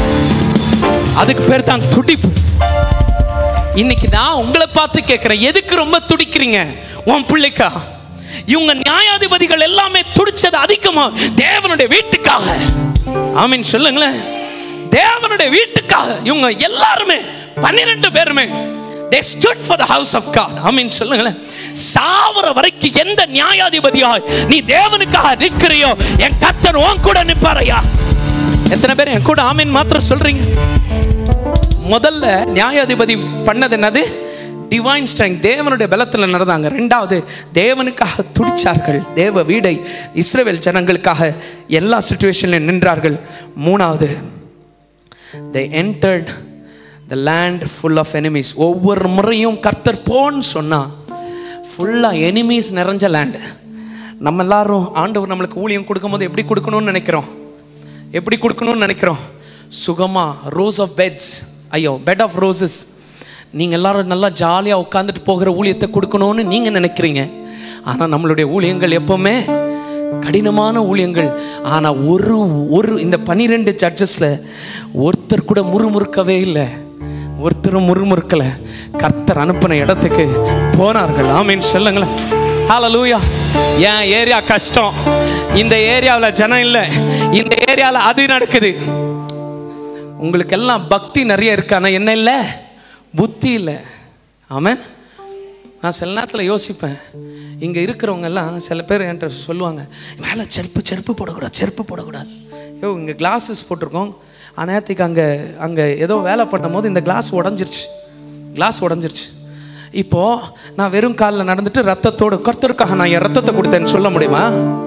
அதுக்கு பேர் தாங்க துடிப்பு இன்னைக்கு நான் உங்களை பார்த்து கேட்குறேன் எதுக்கு ரொம்ப துடிக்கிறீங்க உன் பிள்ளைக்கா இவங்க நியாயாதிபதிகள் எல்லாமே துடிச்சது அதிகமா தேவனுடைய வீட்டுக்காக ஆமீன் சொல்லுங்களேன் தேவனுடைய வீட்டுக்காக இவங்க எல்லாருமே பன்னிரெண்டு பேருமே they stood for the house of god ஆமீன் சொல்லுங்களேன் சாவர வரைக்கும் எந்த நியாயாதிபதியாய் நீ தேவனுக்காக நிற்கிறியோ என் கத்தர் உன் கூட நிற்பாரையா எத்தனை பேர் என் கூட ஆமீன் மாத்திரம் சொல்றீங்க முதல்ல நியாயாதிபதி பண்ணது என்னது டிவைன் ஸ்ட்ரெங்க் தேவனுடைய பலத்தில் நடந்தாங்க ரெண்டாவது தேவனுக்காக துடிச்சார்கள் தேவ வீடை இஸ்ரவேல் ஜனங்களுக்காக எல்லா சுச்சுவேஷன்லையும் நின்றார்கள் மூணாவது they entered the land full of enemies ஒவ்வொரு முறையும் கர்த்தர் போன்னு சொன்னா ஃபுல்லாக எனிமீஸ் நிறைஞ்ச லேண்டு நம்ம எல்லாரும் ஆண்டவர் நம்மளுக்கு ஊழியம் கொடுக்கும்போது எப்படி கொடுக்கணும்னு நினைக்கிறோம் எப்படி கொடுக்கணும்னு நினைக்கிறோம் சுகமா ரோஸ் ஆஃப் பெட்ஸ் ஐயோ பெட் ஆஃப் ரோசஸ் நீங்கள் எல்லாரும் நல்லா ஜாலியாக உட்காந்துட்டு போகிற ஊழியத்தை கொடுக்கணும்னு நீங்கள் நினைக்கிறீங்க ஆனால் நம்மளுடைய ஊழியங்கள் எப்பவுமே கடினமான ஊழியங்கள் ஆனால் ஒரு ஒரு இந்த பனிரெண்டு ஜட்ஜஸில் ஒருத்தர் கூட முறுமுறுக்கவே இல்லை ஒருத்தரும் முறுமுறுக்கலை கர்த்தர் அனுப்பின இடத்துக்கு போனார்கள் ஆமீன் சொல்லுங்களேன் ஹalleluya என் ஏரியா கஷ்டம் இந்த ஏரியாவில் ஜனம் இல்லை இந்த ஏரியாவில் அது நடக்குது உங்களுக்கு எல்லாம் பக்தி நிறைய இருக்கு ஆனால் என்ன இல்லை புத்தி இல்லை ஆமென் நான் சில நேரத்தில் யோசிப்பேன் இங்கே இருக்கிறவங்க எல்லாம் சில பேர் என்கிட்ட சொல்லுவாங்க மேலே செருப்பு செருப்பு போடக்கூடாது செருப்பு போடக்கூடாது யோ இங்கே கிளாஸஸ் போட்டிருக்கோம் அநேரத்துக்கு அங்கே அங்கே ஏதோ வேலை பண்ணும் போது இந்த கிளாஸ் உடஞ்சிருச்சு கிளாஸ் உடஞ்சிருச்சு இப்போது நான் வெறும் காலில் நடந்துட்டு ரத்தத்தோடு கர்த்தருக்காக நான் என் ரத்தத்தை கொடுத்தேன்னு சொல்ல முடியுமா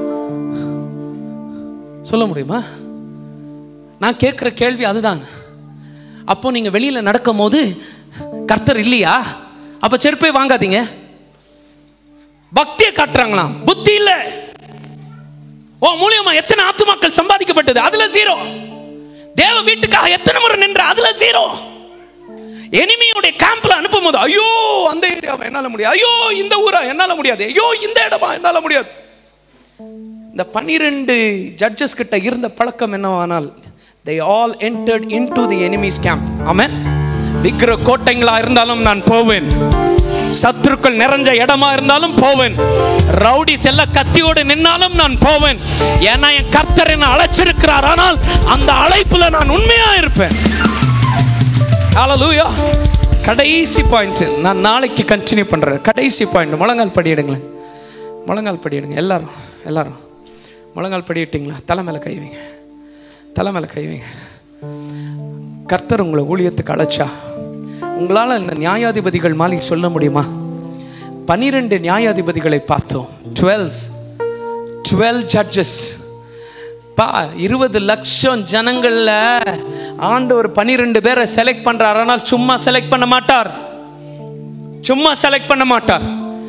சொல்ல முடியுமா நான் கேட்குற கேள்வி அதுதான் அப்போ நீங்கள் வெளியில் நடக்கும் போது கர்த்தர் இல்லையா அப்போ செருப்பே வாங்காதீங்க பக்தியை காட்டுறாங்களாம் புத்தி இல்லை ஓ மூலியமா எத்தனை ஆத்துமாக்கள் சம்பாதிக்கப்பட்டது அதுல ஜீரோ தேவ வீட்டுக்காக எத்தனை முறை நின்ற அதுல ஜீரோ எனிமியுடைய கேம்ப்ல அனுப்பும் போது ஐயோ அந்த ஏரியாவை என்னால முடியாது ஐயோ இந்த ஊரா என்னால முடியாது ஐயோ இந்த இடமா என்னால முடியாது இந்த பனிரெண்டு ஜட்ஜஸ் கிட்ட இருந்த பழக்கம் என்னவானால் they all entered into the enemy's camp ஆமென் விக்கிர கோட்டைங்களா இருந்தாலும் நான் போவேன் சத்துருக்கள் நிறைஞ்ச இடமா இருந்தாலும் போவேன் ரவுடிஸ் எல்லாம் கத்தியோடு நின்னாலும் நான் போவேன் ஏன்னா என் கர்த்தர் என்ன அழைச்சிருக்கிறார் ஆனால் அந்த அழைப்புல நான் உண்மையா இருப்பேன் ஹalleluya கடைசி பாயிண்ட் நான் நாளைக்கு கண்டினியூ பண்றேன் கடைசி பாயிண்ட் முழங்கால் படியிடுங்களேன் முழங்கால் படியிடுங்க எல்லாரும் எல்லாரும் முழங்கால் படியிட்டீங்களா தலை மேல கை வைங்க தலை மேல கை வைங்க கர்த்தர் உங்களை ஊழியத்துக்கு அழைச்சா உங்களால் இந்த நியாயாதிபதிகள் மாதிரி சொல்ல முடியுமா பனிரெண்டு நியாயாதிபதிகளை பார்த்தோம் டுவெல் டுவெல் ஜட்ஜஸ் பா இருபது லட்சம் ஜனங்கள்ல ஆண்டவர் பனிரெண்டு பேரை செலக்ட் பண்றார் ஆனால் சும்மா செலக்ட் பண்ண மாட்டார் சும்மா செலக்ட் பண்ண மாட்டார்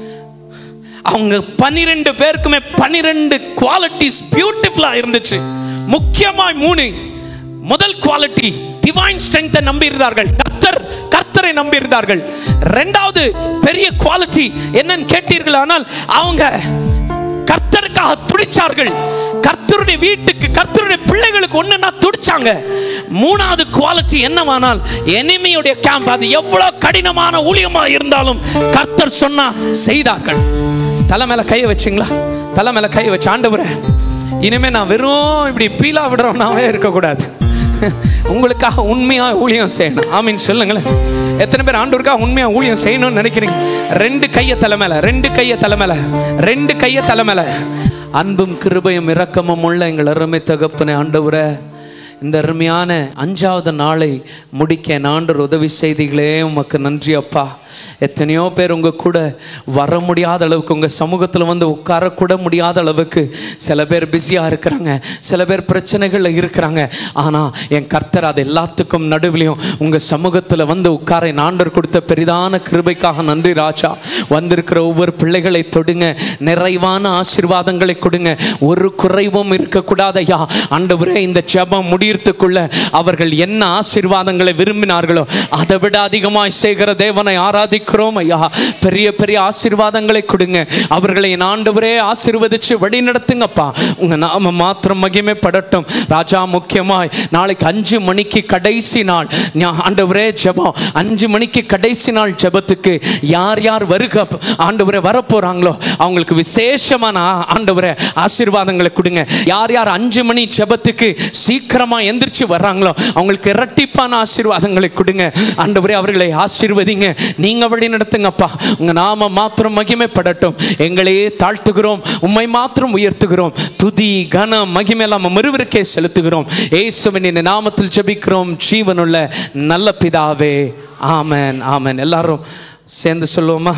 அவங்க பன்னிரெண்டு பேருக்குமே பன்னிரெண்டு குவாலிட்டிஸ் பியூட்டிஃபுல்லா இருந்துச்சு முக்கியமாய் மூணு முதல் குவாலிட்டி டிவைன் ஸ்ட்ரெங்தை நம்பி இருந்தார்கள் கர்த்தர் கர்த்தரை நம்பி இருந்தார்கள் ரெண்டாவது பெரிய குவாலிட்டி என்னன்னு கேட்டீர்கள் ஆனால் அவங்க கர்த்தருக்காக துடிச்சார்கள் கர்த்தருடைய வீட்டுக்கு கர்த்தருடைய பிள்ளைகளுக்கு ஒண்ணுன்னா துடிச்சாங்க மூணாவது குவாலிட்டி என்னவானால் எனிமையுடைய கேம்ப் அது எவ்வளவு கடினமான ஊழியமா இருந்தாலும் கர்த்தர் சொன்னா செய்தார்கள் தலை மேல கையை வச்சிங்களா தலை மேல கையை வச்சு ஆண்டவரே இனிமே நான் வெறும் இப்படி பீலா விடுறவனாவே இருக்கக்கூடாது உங்களுக்காக உண்மையா ஊழியம் செய்யணும் ஆமீன் சொல்லுங்களேன் எத்தனை பேர் ஆண்டவருக்காக உண்மையா ஊழியம் செய்யணும்னு நினைக்கிறீங்க ரெண்டு கைய தலை மேல ரெண்டு கைய தலை மேல ரெண்டு கைய தலை மேல அன்பும் கிருபையும் இரக்கமும் உள்ள எங்கள் அருமை தகப்பனே ஆண்டவரே இந்த அருமையான அஞ்சாவது நாளை முடிக்க என் ஆண்டவர் உதவி செய்தீங்களே உமக்கு நன்றி அப்பா எத்தனையோ பேர் உங்க கூட வர முடியாத அளவுக்கு உங்க சமூகத்தில் வந்து உட்காரக்கூட முடியாத அளவுக்கு சில பேர் பிஸியாக இருக்கிறாங்க சில பேர் பிரச்சனைகளில் இருக்கிறாங்க ஆனால் என் கர்த்தர் அது எல்லாத்துக்கும் நடுவிலையும் உங்க சமூகத்தில் வந்து உட்கார என் ஆண்டவர் கொடுத்த பெரிதான கிருபைக்காக நன்றி ராஜா வந்திருக்கிற ஒவ்வொரு பிள்ளைகளை தொடுங்க நிறைவான ஆசீர்வாதங்களை கொடுங்க ஒரு குறைவும் இருக்கக்கூடாது ஐயா ஆண்டவரே இந்த ஜெபம் முடியறதுக்குள்ள அவர்கள் என்ன ஆசீர்வாதங்களை விரும்பினார்களோ அதை விட அதிகமாய் செய்கிற தேவனை ஆராதிக்கிறோம் ஐயா பெரிய பெரிய ஆசீர்வாதங்களை கொடுங்க அவர்களை என் ஆண்டவரே ஆசீர்வதிச்சு வழி நடத்துங்கப்பா உங்க நாம மாத்திரம் மகிமைப்படட்டும் ராஜா முக்கியமாய் நாளைக்கு அஞ்சு மணிக்கு கடைசி நாள் ஞா- ஆண்டவரே ஜெபம் அஞ்சு மணிக்கு கடைசி நாள் ஜெபத்துக்கு யார் யார் வருக ஆண்டவரே வரப்போறாங்களோ அவங்களுக்கு விசேஷமான ஆ- ஆண்டவரே ஆசீர்வாதங்களை கொடுங்க யார் யார் அஞ்சு மணி ஜெபத்துக்கு சீக்கிரமா எந்திரிச்சு வர்றாங்களோ அவங்களுக்கு இரட்டிப்பான ஆசீர்வாதங்களை கொடுங்க ஆண்டவரே அவர்களை ஆசீர்வதிங்க நீங்க வழி நடத்துங்கப்பா உங்க நாம மாத்திரம் மகிமைப்படட்டும் எங்களையே தாழ்த்துகிறோம் உம்மை மாத்திரம் உயர்த்துகிறோம் துதி கன மகிமை எல்லாம் மறுவருக்கே செலுத்துகிறோம் ஏசுவின் இந்த நாமத்தில் ஜெபிக்கிறோம் ஜீவனுள்ள நல்ல பிதாவே ஆமென் ஆமென் எல்லாரும் சேர்ந்து சொல்லுவோமா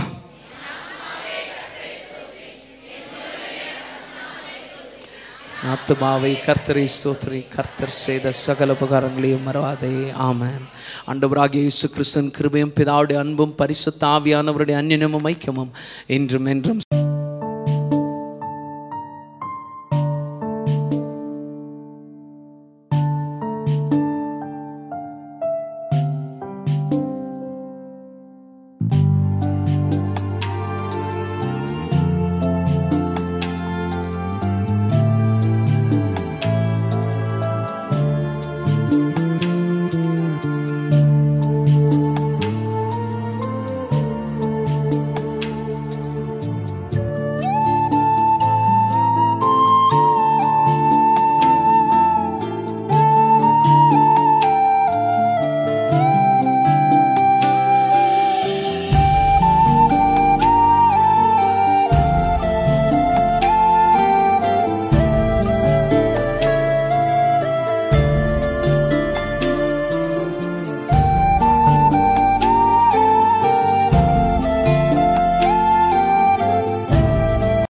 ஆத்துமாவை கர்த்தரை ஸ்தோத்திரி கர்த்தர் செய்த சகல உபகாரங்களையும் மறவாதே ஆமென் ஆண்டவராகிய இயேசு கிறிஸ்தன் கிருபையும் பிதாவுடைய அன்பும் பரிசுத்த ஆவியானவருடைய அந்நியமும் ஐக்கியமும் என்றும் என்றும்